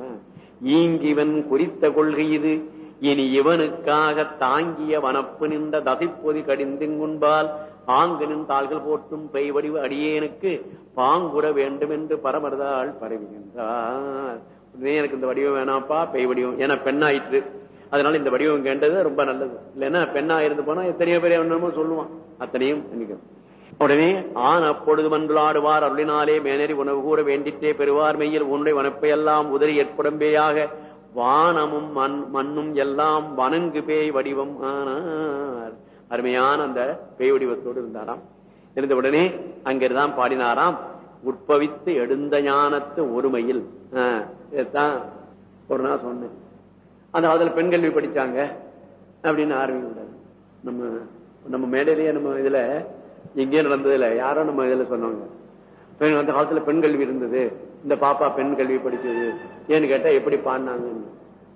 E: ஈங்கு இவன் குறித்த கொள்கை இது இனி இவனுக்காக தாங்கிய வனப்பு நின்ற தசைப்பொதி கடிந்துங்குன்பால் ஆங்கனின் தாள்கள் போற்றும் பெய் வடிவு அடியேனுக்கு பாங்குற வேண்டும் என்று பரமர்தாள் பரவுகின்றார் உடனே எனக்கு இந்த வடிவம் வேணாப்பா பெய் வடிவம் ஏன்னா பெண்ணாயிற்று அதனால இந்த வடிவம் கேட்டது ரொம்ப நல்லது இல்லைன்னா பெண்ணா இருந்து போனா எத்தனையோ பேர் என்னமோ சொல்லுவான் அத்தனையும் நினைக்கும் உடனே ஆண் அப்பொழுது மன்றுளாடுவார் அருளினாலே மேனறி உணவு கூற வேண்டிட்டே பெறுவார் மெய்யில் உன்னுடைய வனப்பை எல்லாம் உதறி ஏற்புடம்பேயாக வானமும் மண் மண்ணும் எல்லாம் வணங்கு பேய் வடிவம் ஆனார் அருமையான அந்த பேய் வடிவத்தோடு இருந்தாராம் இருந்த உடனே அங்கிருந்தான் பாடினாராம் உற்பவித்து எழுந்த ஞானத்து ஒருமையில் ஆஹ், இதைத்தான் ஒரு நாள் சொன்னேன் அந்த காலத்துல பெண் கல்வி படிச்சாங்க அப்படின்னு ஆரம்பிக்கூடாது நம்ம நம்ம மேடையிலேயே நம்ம இதுல எங்கேயும் நடந்ததுல யாரோ நம்ம இதுல சொன்னாங்க பெண் அந்த காலத்துல பெண் கல்வி இருந்தது இந்த பாப்பா பெண் கல்வி படிச்சது ஏன்னு கேட்டா எப்படி பாடினாங்கன்னு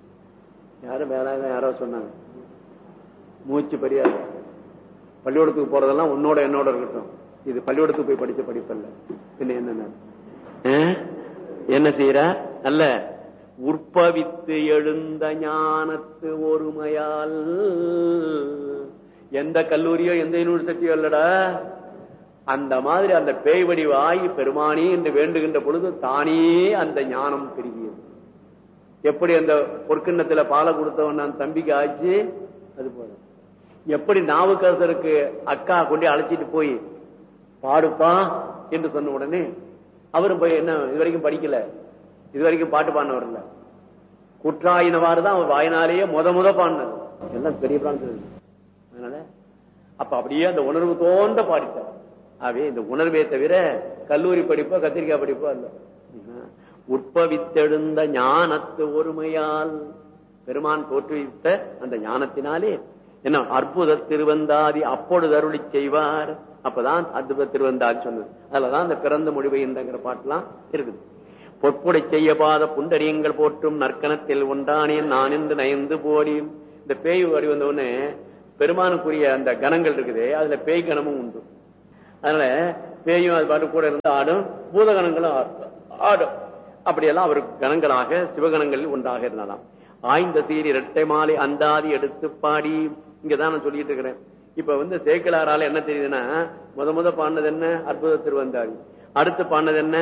E: யாரும் வேற யாரோ சொன்னாங்க மூச்சு படியாது பள்ளிக்கூடத்துக்கு போறதெல்லாம் உன்னோட என்னோட இருக்கட்டும் இது பள்ளிக்கூடத்துக்கு போய் படிச்ச படிப்பல்ல பின்ன என்ன ஆஹ்? என்ன செய்யற அல்ல உற்பவித்து எழுந்த ஞானத்து ஒருமையால் எந்த கல்லூரியோ எந்த யூனிவர்சிட்டியோ இல்லடா அந்த மாதிரி அந்த பேய் வடிவாய் பெருமானி என்று வேண்டுகின்ற பொழுது தானே அந்த ஞானம் பெருகியது எப்படி அந்த பொற்கிண்ணத்துல பாலை கொடுத்தவன் நான் தம்பிக்கு ஆச்சு அது போல எப்படி நாவுக்கரசருக்கு அக்கா கொண்டு அழைச்சிட்டு போய் பாடுப்பா என்று சொன்ன உடனே அவரும் போய் என்ன இது வரைக்கும் படிக்கல இது வரைக்கும் பாட்டு பாடினவர் இல்ல குற்றாயினவாறு தான் அவர் வாயினாலேயே முத முத பாடினது எல்லாம் பெரிய பிரான்ஸ் அதனால அப்ப அப்படியே அந்த உணர்வு தோன்ற பாடிட்டார் ஆகவே இந்த உணர்வே தவிர கல்லூரி படிப்போ கத்திரிக்காய் படிப்போ அல்ல உற்பவித்தெழுந்த ஞானத்து ஒருமையால் பெருமான் தோற்றுவித்த அந்த ஞானத்தினாலே என்ன அற்புத திருவந்தாதி அப்பொழுது அருளி செய்வார் அப்பதான் அற்புத திருவந்தாதி சொன்னது அதுலதான் அந்த பிறந்த மொழிபெயர்ந்தங்கிற பாட்டுலாம் இருக்குது பொற்புடை செய்ய பாத புண்டரியங்கள் போற்றும் நற்கணத்தில் ஒன்றானேன் நான் என்று நயந்து போடியும் இந்த பேய் வடி வந்த உடனே பெருமானுக்குரிய அந்த கணங்கள் இருக்குது அதுல பேய் கணமும் உண்டு அதனால பேயும் அது பாட்டு கூட இருந்து ஆடும் பூதகணங்களும் ஆ- ஆடும் அப்படியெல்லாம் அவர் கணங்களாக சிவகணங்களில் ஒன்றாக இருந்தாலாம் ஆய்ந்த சீர் இரட்டை மாலை அந்தாதி எடுத்து பாடி இங்கதான் நான் சொல்லிட்டு இருக்கிறேன் இப்ப வந்து சேக்கலாரால என்ன தெரியுதுன்னா முத முத பாடினது என்ன அற்புத திருவந்தாதி அடுத்து பாடினது என்ன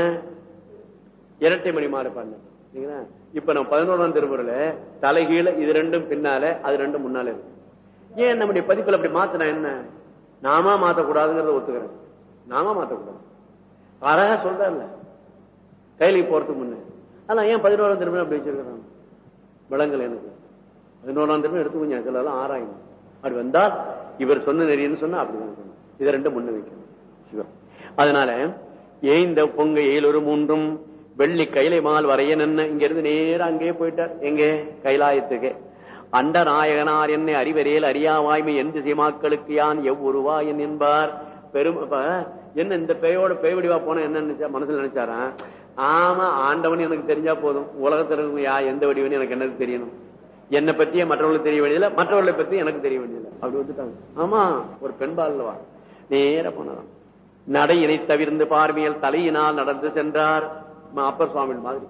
E: இரட்டை மணி மாறு பாடினது சரிங்களா? இப்ப நம்ம பதினோராம் திருமுறையில தலைகீழ இது ரெண்டும் பின்னால அது ரெண்டும் முன்னால இருக்கு ஏன் நம்முடைய பதிப்புல அப்படி மாத்தினா என்ன நாம மாத்தக்கூடாதுங்கிறத ஒத்துக்கிறேன் நாம மாத்தக்கூடாது அழகா சொல்றேன்ல கைலிக்கு போறதுக்கு முன்ன ஆனா ஏன் பதினோராம் திருமணம் அப்படி வச்சிருக்கிறான் விளங்கல எனக்கு பதினோராம் திருமணம் எடுத்து கொஞ்சம் சிலலாம் ஆராயணும் அப்படி வந்தால் இவர் சொன்ன நெறின்னு சொன்னா அப்படிதான் சொல்லணும் இதை ரெண்டும் முன்ன வைக்கணும் சிவம் அதனால ஏய்ந்த பொங்க ஏழொரு மூன்றும் வெள்ளி கைலை மால் வரைய நின்ன இங்க இருந்து நேரா அங்கேயே போயிட்டார் எங்க கைலாயத்துக்கு அண்ட நாயகனார் என்னை அறிவரேல் அறியாவாய்மை எந்த சிமாக்களுக்கு யான் எவ்வுருவாயன் என்பார் பெரும் இப்ப என்ன இந்த பேயோட பேய் வடிவா போன என்ன நினைச்சா மனசுல நினைச்சாரா ஆமா ஆண்டவன் எனக்கு தெரிஞ்சா போதும் உலகத்துல இருக்கவங்க யா எந்த வடிவன்னு எனக்கு என்னது தெரியணும் என்னை பத்தியே மற்றவர்களுக்கு தெரிய வேண்டியதில்லை மற்றவர்களை பத்தி எனக்கு தெரிய வேண்டியதில்லை அப்படி வந்துட்டாங்க ஆமா ஒரு பெண்பாள்வா நேர போனதான் நடை இணை தவிர்ந்து பார்வையில் தலையினால் நடந்து சென்றார் ம- அப்பர் சுவாமி மாதிரி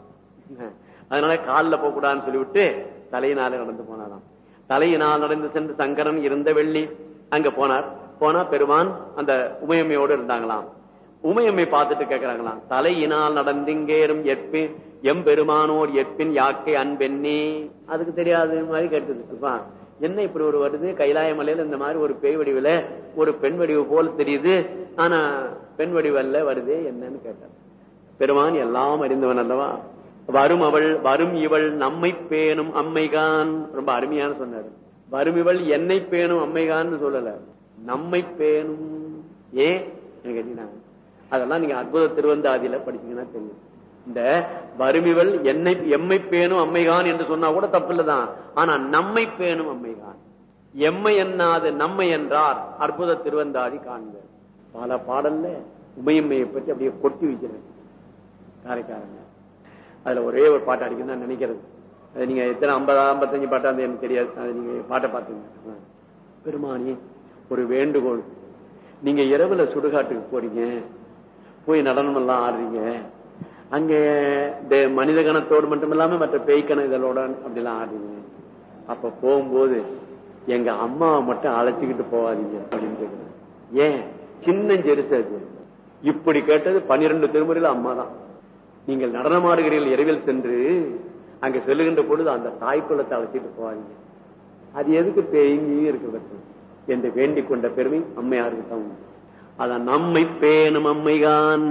E: அதனால காலில் போக கூடாதுன்னு சொல்லிவிட்டு தலையினால நடந்து போனாராம் தலையினால் நடந்து சென்று சங்கரன் இருந்த வெள்ளி அங்க போனார் போனா பெருமான் அந்த உமையம்மையோடு இருந்தாங்களாம் உமையம்மை பார்த்துட்டு கேக்குறாங்களாம் தலையினால் நடந்திங்கேறும் எற்பின் எம்பெருமானோர் எற்பின் யாக்கை அன்பெண்ணே அதுக்கு தெரியாது மாதிரி கேட்டது அப்பா, என்ன இப்படி ஒரு வருது கைலாய மலையில இந்த மாதிரி ஒரு பேய் வடிவுல ஒரு பெண் வடிவு போல தெரியுது ஆனா பெண் வடிவல்ல வருதே என்னன்னு கேட்டார் பெருமான் எல்லாம் அறிந்தவன் அல்லவா வரும் அவள் வரும் இவள் நம்மை பேணும் அம்மைகான் ரொம்ப அருமையான சொன்னாரு வரும் இவள் என்னை பேணும் அம்மைகான்னு சொல்லல நம்மை பேணும் ஏன் எனக்கு கேட்டீங்கன்னா, அதெல்லாம் நீங்க அற்புத திருவந்தாதியில படிச்சீங்கன்னா தெரியும் இந்த வறுமிவள் என்னை எம்மை பேணும் அம்மைகான் என்று சொன்னா கூட தப்பு இல்லதான் ஆனா நம்மை பேணும் அம்மைகான் எம்மை என்னாது நம்மை என்றார் அற்புத திருவந்தாதி காண்க பல பாடல்ல உமையம்மையை பற்றி அப்படியே கொட்டி வைக்கிறேன் காரைக்காரங்க அதுல ஒரே ஒரு பாட்டு அடிக்கணும் தான் நினைக்கிறது அது நீங்க எத்தனை ஐம்பது ஐம்பத்தஞ்சு பாட்டா அது எனக்கு தெரியாது அது நீங்க பாட்டை பார்த்துங்க பெருமானி ஒரு வேண்டுகோள் நீங்க இரவுல சுடுகாட்டுக்கு போறீங்க போய் நடனம் எல்லாம் ஆடுறீங்க அங்க இந்த மனித கணத்தோடு மட்டும் இல்லாம மற்ற பேய்க்கண இதழோட அப்படிலாம் ஆடுறீங்க அப்ப போகும்போது எங்க அம்மாவை மட்டும் அழைச்சிக்கிட்டு போகாதீங்க அப்படின்னு கேக்குறேன் ஏன் சின்ன ஜெருசு அது இப்படி கேட்டது பன்னிரண்டு திருமுறையில அம்மா தான் நீங்கள் நடனமாடுகிறீர்கள் இரவில் சென்று அங்க செல்லுகின்ற பொழுது அந்த தாய்க்குள்ளத்தை அழைச்சிட்டு போவாங்க அது எதுக்கு பேய்ங்கியும் இருக்கிறது என்று வேண்டிக் கொண்ட பெருமை அம்மையாருக்கு தான் உண்டு. அதான் நம்மை பேணும் அம்மைகான்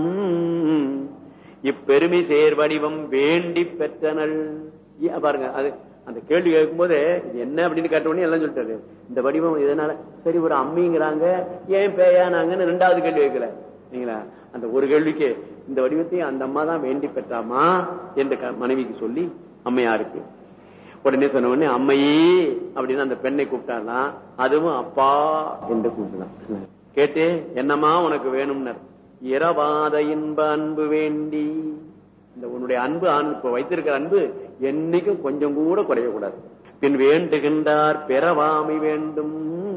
E: இப்பெருமை சேர் வடிவம் வேண்டி பெற்றனள் ஏன் பாருங்க அது அந்த கேள்வி கேட்கும் போது இது என்ன அப்படின்னு கேட்ட உடனே எல்லாம் சொல்லிட்டாரு இந்த வடிவம் இதனால சரி ஒரு அம்மிங்கிறாங்க ஏன் பேயானாங்கன்னு ரெண்டாவது கேள்வி வைக்கல நீங்களா அந்த ஒரு கேள்விக்கு இந்த வடிவத்தை அந்த அம்மா தான் வேண்டி பெற்றாமா என்று க- மனைவிக்கு சொல்லி அம்மையாருக்கு உடனே சொன்ன உடனே அம்மையே அப்படின்னு அந்த பெண்ணை கூப்பிட்டாலாம் அதுவும் அப்பா என்று கூப்பிடலாம் கேட்டு என்னம்மா உனக்கு வேணும்னர் இரவாத இன்ப அன்பு வேண்டி இந்த உன்னுடைய அன்பு ஆண் இப்ப வைத்திருக்கிற அன்பு என்னைக்கும் கொஞ்சம் கூட குறையக்கூடாது பின் வேண்டுகின்றார் பெறவாமை வேண்டும்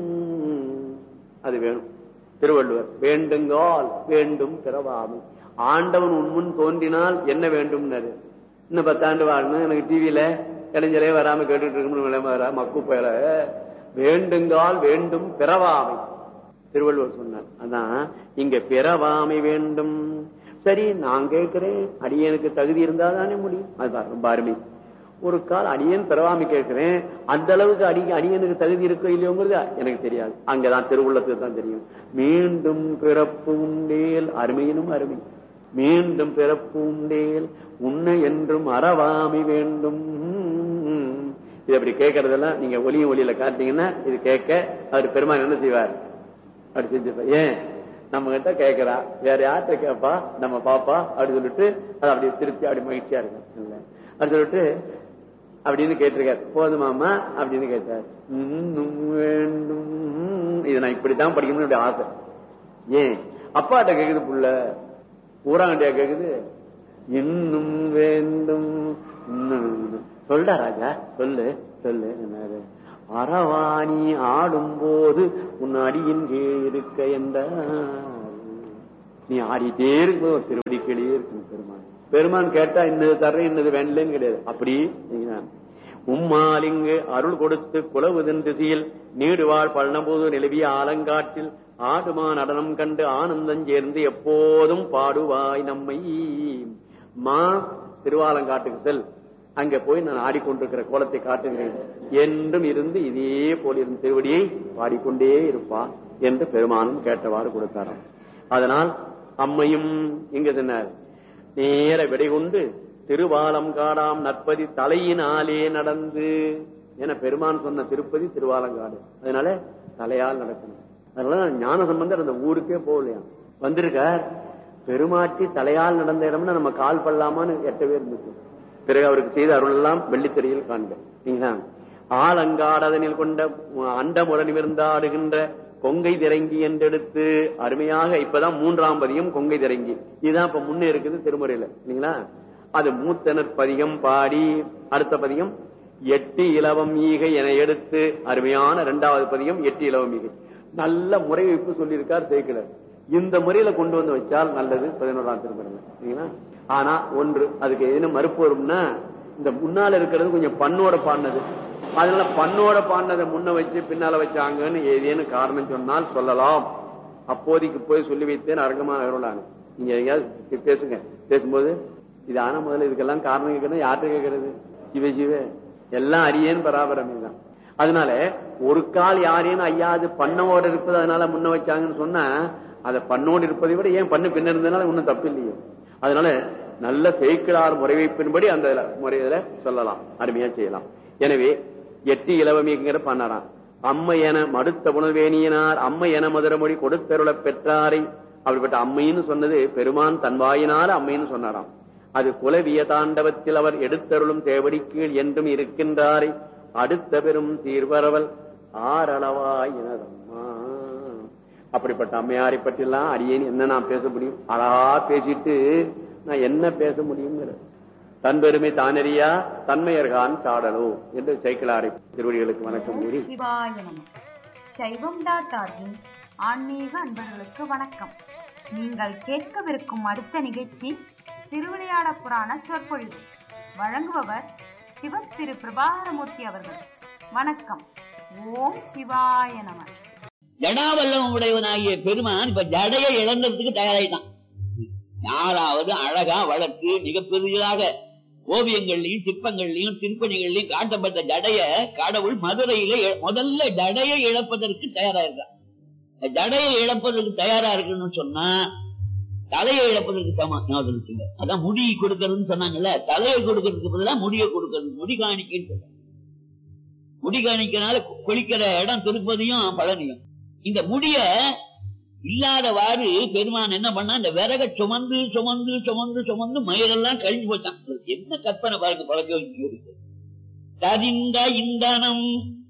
E: அது வேணும் திருவள்ளுவர் வேண்டுங்கால் வேண்டும் பிறவாமை ஆண்டவன் உன்முன் தோன்றினால் என்ன வேண்டும் இன்னும் பத்தாண்டு வாழணும் எனக்கு டிவியில இளைஞரே வராம கேட்டுட்டு இருக்கணும் வரா மக்கு போயல வேண்டுங்கால் வேண்டும் பிறவாமை திருவள்ளுவர் சொன்னார் அதான் இங்க பிறவாமை வேண்டும் சரி நான் கேட்கிறேன் அடியனுக்கு தகுதி இருந்தா தானே முடியும் அதுதான் ரொம்ப அருமை ஒரு கால் அடியன் பிறவாமை கேட்கிறேன் அந்த அளவுக்கு அடி அடியனுக்கு தகுதி இருக்கோ இல்லையோங்கிறது எனக்கு தெரியாது அங்கதான் திருவுள்ளத்துக்கு தான் தெரியும் மீண்டும் பிறப்பு உண்டேல் அருமையினும் அருமை மீண்டும் பிறப்பு உண்டேல் உன்னை என்றும் அறவாமை வேண்டும் இது அப்படி கேட்கறதெல்லாம் நீங்க ஒலியும் ஒலியில காட்டீங்கன்னா இது கேட்க அவர் பெருமான் என்ன செய்வார் அப்படி செஞ்சுப்பா ஏன் நம்ம கிட்ட கேட்கிறா வேற யார்கிட்ட கேட்பா நம்ம பாப்பா அப்படி சொல்லிட்டு அது அப்படி திருப்தி அப்படி மகிழ்ச்சியா இருக்கும் இல்ல அப்படி சொல்லிட்டு அப்படின்னு கேட்டிருக்காரு போதுமாமா அப்படின்னு கேட்டார் இன்னும் வேண்டும் இதை நான் இப்படித்தான் படிக்கணும்னு அப்படி ஆசை ஏன் அப்பாட்ட கேக்குது புள்ள ஊராங்கண்டியா கேக்குது இன்னும் வேண்டும் இன்னும் வேண்டும். சொல்டா ராஜா சொல்லு சொல்லு என்னாரு அரவாணி ஆடும் போது உன் அடியின் கீழ் இருக்க என்றார் நீ ஆடிட்டே இருக்கும்போது ஒரு திருவடி கீழே இருக்கும் பெருமான் பெருமான் கேட்டா இன்னது தர்றேன் இன்னது வேண்டலன்னு கிடையாது அப்படி நீங்க உம்மாலிங்கு அருள் கொடுத்து குலவுதன் திசையில் நீடுவாழ் பழனபோது நிலவிய ஆலங்காட்டில் ஆடுமா நடனம் கண்டு ஆனந்தம் சேர்ந்து எப்போதும் பாடுவாய் நம்மை மா திருவாலங்காட்டுக்கு செல் அங்க போய் நான் ஆடிக்கொண்டிருக்கிற கோலத்தை காட்டுகிறேன் என்றும் இருந்து இதே போல இருந்த திருவடியை பாடிக்கொண்டே இருப்பா என்று பெருமானும் கேட்டவாறு கொடுத்தாராம் அதனால் அம்மையும் இங்க சொன்னார் நேர விடை கொண்டு திருவாலம் காடாம் நற்பதி தலையினாலே நடந்து என பெருமான் சொன்ன திருப்பதி திருவாலங்காடு அதனால தலையால் நடக்கணும் அதனால ஞான சம்பந்தர் அந்த ஊருக்கே போகலையா வந்திருக்கார் பெருமாட்டி தலையால் நடந்த இடம்னா நம்ம கால் பல்லாமான்னு எட்டவே இருந்துச்சு பிறகு அவருக்கு செய்த அருள் எல்லாம் வெள்ளித்திரையில் காண்க நீங்களா ஆலங்காடதனில் கொண்ட அண்டமுடன் நிமிர்ந்தாடுகின்ற கொங்கை திரங்கி என்றெடுத்து அருமையாக இப்பதான் மூன்றாம் பதியம் கொங்கை திரங்கி இதுதான் இப்ப முன்னே இருக்குது திருமுறையில இல்லைங்களா அது மூத்தனர் பதிகம் பாடி அடுத்த பதிகம் எட்டு இலவம் ஈகை என எடுத்து அருமையான இரண்டாவது பதிகம் எட்டு இலவம் ஈகை நல்ல முறை வைப்பு சொல்லியிருக்கார் சேர்க்கலர் இந்த முறையில கொண்டு வந்து வச்சால் நல்லது பதினோராம் திருமுறையில சரிங்களா ஆனா ஒன்று அதுக்கு எதுனா மறுப்பு வரும்னா இந்த முன்னால இருக்கிறது கொஞ்சம் பண்ணோட பாடினது அதனால பண்ணோட பாடினதை முன்ன வச்சு பின்னால வச்சாங்கன்னு ஏதேனும் காரணம் சொன்னால் சொல்லலாம் அப்போதைக்கு போய் சொல்லி வைத்தேன் அரங்கமான அருளானு நீங்க எங்கேயாவது பேசுங்க பேசும்போது இது ஆனா முதல்ல இதுக்கெல்லாம் காரணம் கேட்கறது யார்கிட்ட கேட்கறது சிவ சிவ எல்லாம் அரியேன் பராபரமே தான் அதனால ஒரு கால் யாரேனும் ஐயா அது பண்ணோட இருப்பது அதனால முன்ன வச்சாங்கன்னு சொன்னா அதை பண்ணோடு இருப்பதை விட ஏன் பண்ணு பின்ன இருந்ததுனால ஒன்னும் தப்பு இல்லையே அதனால நல்ல செய்கிறார் முறை வைப்பின்படி அந்த முறையில சொல்லலாம் அருமையா செய்யலாம் எனவே எட்டு இளவமிங்கிற பண்ணறான் அம்மை என மடுத்த புனர்வேணியனார் அம்மை என மதுரமொழி கொடுத்தருள பெற்றாரை அப்படிப்பட்ட அம்மைன்னு சொன்னது பெருமான் தன் வாயினால அம்மைன்னு சொன்னாராம் அது குலவிய தாண்டவத்தில் அவர் எடுத்தருளும் தேவடி கீழ் என்றும் இருக்கின்றாரை அடுத்த பெரும் தீர்வரவல் ஆரளவாயினதம்மா அப்படிப்பட்ட அம்மையாரை பற்றி எல்லாம் அடியேன் என்ன நான் பேச முடியும் அழகா பேசிட்டு நான் என்ன பேச முடியுங்கிற தன் பெருமை தானறியா தன்மையர்கான் சாடலோ என்று சைக்கிளாரை திருவடிகளுக்கு வணக்கம் கூறி
F: சிவாய நம சைவம் டாட் ஆர்கின் ஆன்மீக அன்பர்களுக்கு வணக்கம் நீங்கள் கேட்கவிருக்கும் அடுத்த நிகழ்ச்சி திருவிளையாட புராண சொற்பொழிவு வழங்குபவர் சிவ திரு பிரபாகரமூர்த்தி அவர்கள் வணக்கம் ஓம் சிவாய நம
G: ஜடாவல்லம் உடையவனாகிய பெருமான் இப்ப ஜடையை இழந்ததுக்கு தயாராயிட்டான் யாராவது அழகா வளர்த்து மிக பெரியதாக ஓவியங்கள்லயும் சிற்பங்கள்லயும் திருப்பணிகள்லயும் காட்டப்பட்ட ஜடைய கடவுள் மதுரையில இழ- முதல்ல ஜடையை இழப்பதற்கு தயாரா இருக்கான் இந்த ஜடையை இழப்பதற்கு தயாரா இருக்குன்னு சொன்னா தலையை இழப்பதற்கு சம ஞாபகம் வச்சுங்க. அதான் முடி கொடுக்கறதுன்னு சொன்னாங்கல்ல தலையை கொடுக்கறதுக்கு பதிலா முடியை கொடுக்கறது முடி காணிக்கைன்னு சொல்றாங்க முடி காணிக்கனால குளிக்கிற இடம் திருப்பதியும் பழனியும் இந்த முடிய இல்லாதவாறு பெருமான் என்ன பண்ணா இந்த விறக சுமந்து சுமந்து சுமந்து சுமந்து மயிரெல்லாம் கழிஞ்சு போச்சான் இவருக்கு என்ன கற்பனை பாருங்க பழக்க இருக்கு தரிந்த இந்தனம்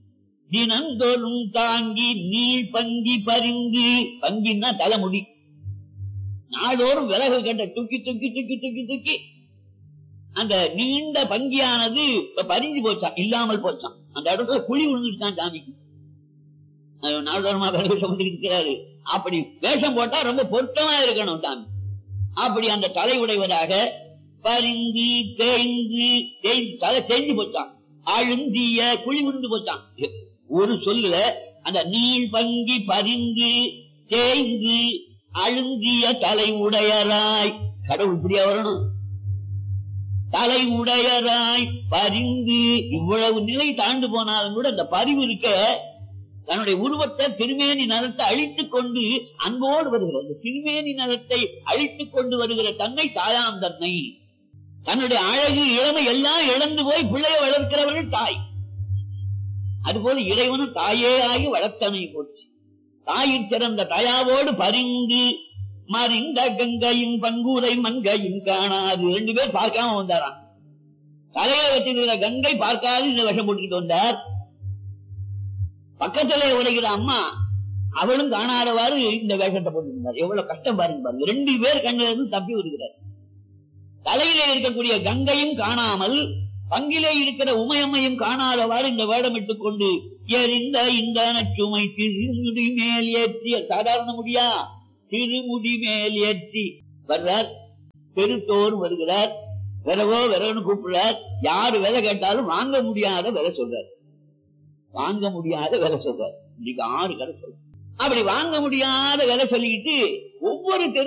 G: தினந்தோறும் தாங்கி நீள் பங்கி பரிந்து பங்கின்னா தலைமுடி நாளோறும் விறகு கட்ட தூக்கி தூக்கி தூக்கி தூக்கி தூக்கி அந்த நீண்ட பங்கியானது இப்ப பறிஞ்சு போச்சான் இல்லாமல் போச்சான் அந்த இடத்துல குழி விழுந்துட்டான் சாமிக்கு அது நாடோரமா விறகு சுமந்திருக்கிறாரு அப்படி வேஷம் போட்டா ரொம்ப பொருத்தமா இருக்கணும் சாமி அப்படி அந்த தலை உடைவதாக பரிந்து தேய்ந்து தேய்ந்து தலை தேய்ந்து போச்சான் அழுந்திய குழி விழுந்து போச்சான் ஒரு சொல்லுல அந்த நீள் பங்கி பரிந்து தேய்ந்து அழுந்திய தலை உடையராய் கடவுள் இப்படியா வரணும் தலை உடையராய் பரிந்து இவ்வளவு நிலை தாழ்ந்து போனாலும் கூட அந்த பரிவு இருக்க தன்னுடைய உருவத்தை திருமேனி நலத்தை அழித்துக் கொண்டு அன்போடு வருகிறது அந்த திருமேனி நலத்தை அழித்துக் கொண்டு வருகிற தன்னை தாயாம் தன்னை தன்னுடைய அழகு இளமை எல்லாம் இழந்து போய் பிள்ளைய வளர்க்கிறவர்கள் தாய் அதுபோல இறைவனும் தாயே ஆகி வளர்த்தனை போச்சு தாயின் சிறந்த தயாவோடு பரிந்து மறிந்த கங்கையும் பங்கூரை மங்கையும் காணாது ரெண்டு பேர் பார்க்காம வந்தாராம் தலையில வச்சிருக்கிற கங்கை பார்க்காது இந்த விஷம் போட்டுக்கிட்டு வந்தார் பக்கத்திலே உரைகிற அம்மா அவளும் காணாதவாறு இந்த வேஷத்தை போட்டிருந்தார் எவ்வளவு கஷ்டம் பாருங்க பாருங்க ரெண்டு பேர் கண்ணில இருந்து தப்பி வருகிறார் தலையிலே இருக்கக்கூடிய கங்கையும் காணாமல் பங்கிலே இருக்கிற உமையம்மையும் காணாதவாறு இந்த வேடமிட்டுக் கொண்டு எரிந்த இந்த நச்சுமை திருமுடி மேல் ஏற்றிய சாதாரண முடியா திருமுடி மேல் ஏற்றி வர்றார் பெருத்தோர் வருகிறார் விரவோ விரவன்னு கூப்பிடுறார் யாரு விலை கேட்டாலும் வாங்க முடியாத விலை சொல்றார் வாங்க முடியாத விலை சொல்றார் இன்னைக்கு ஆறு கடை சொல்ற அப்படி வாங்க முடியாத விலை சொல்லிக்கிட்டு ஒவ்வொரு தெரு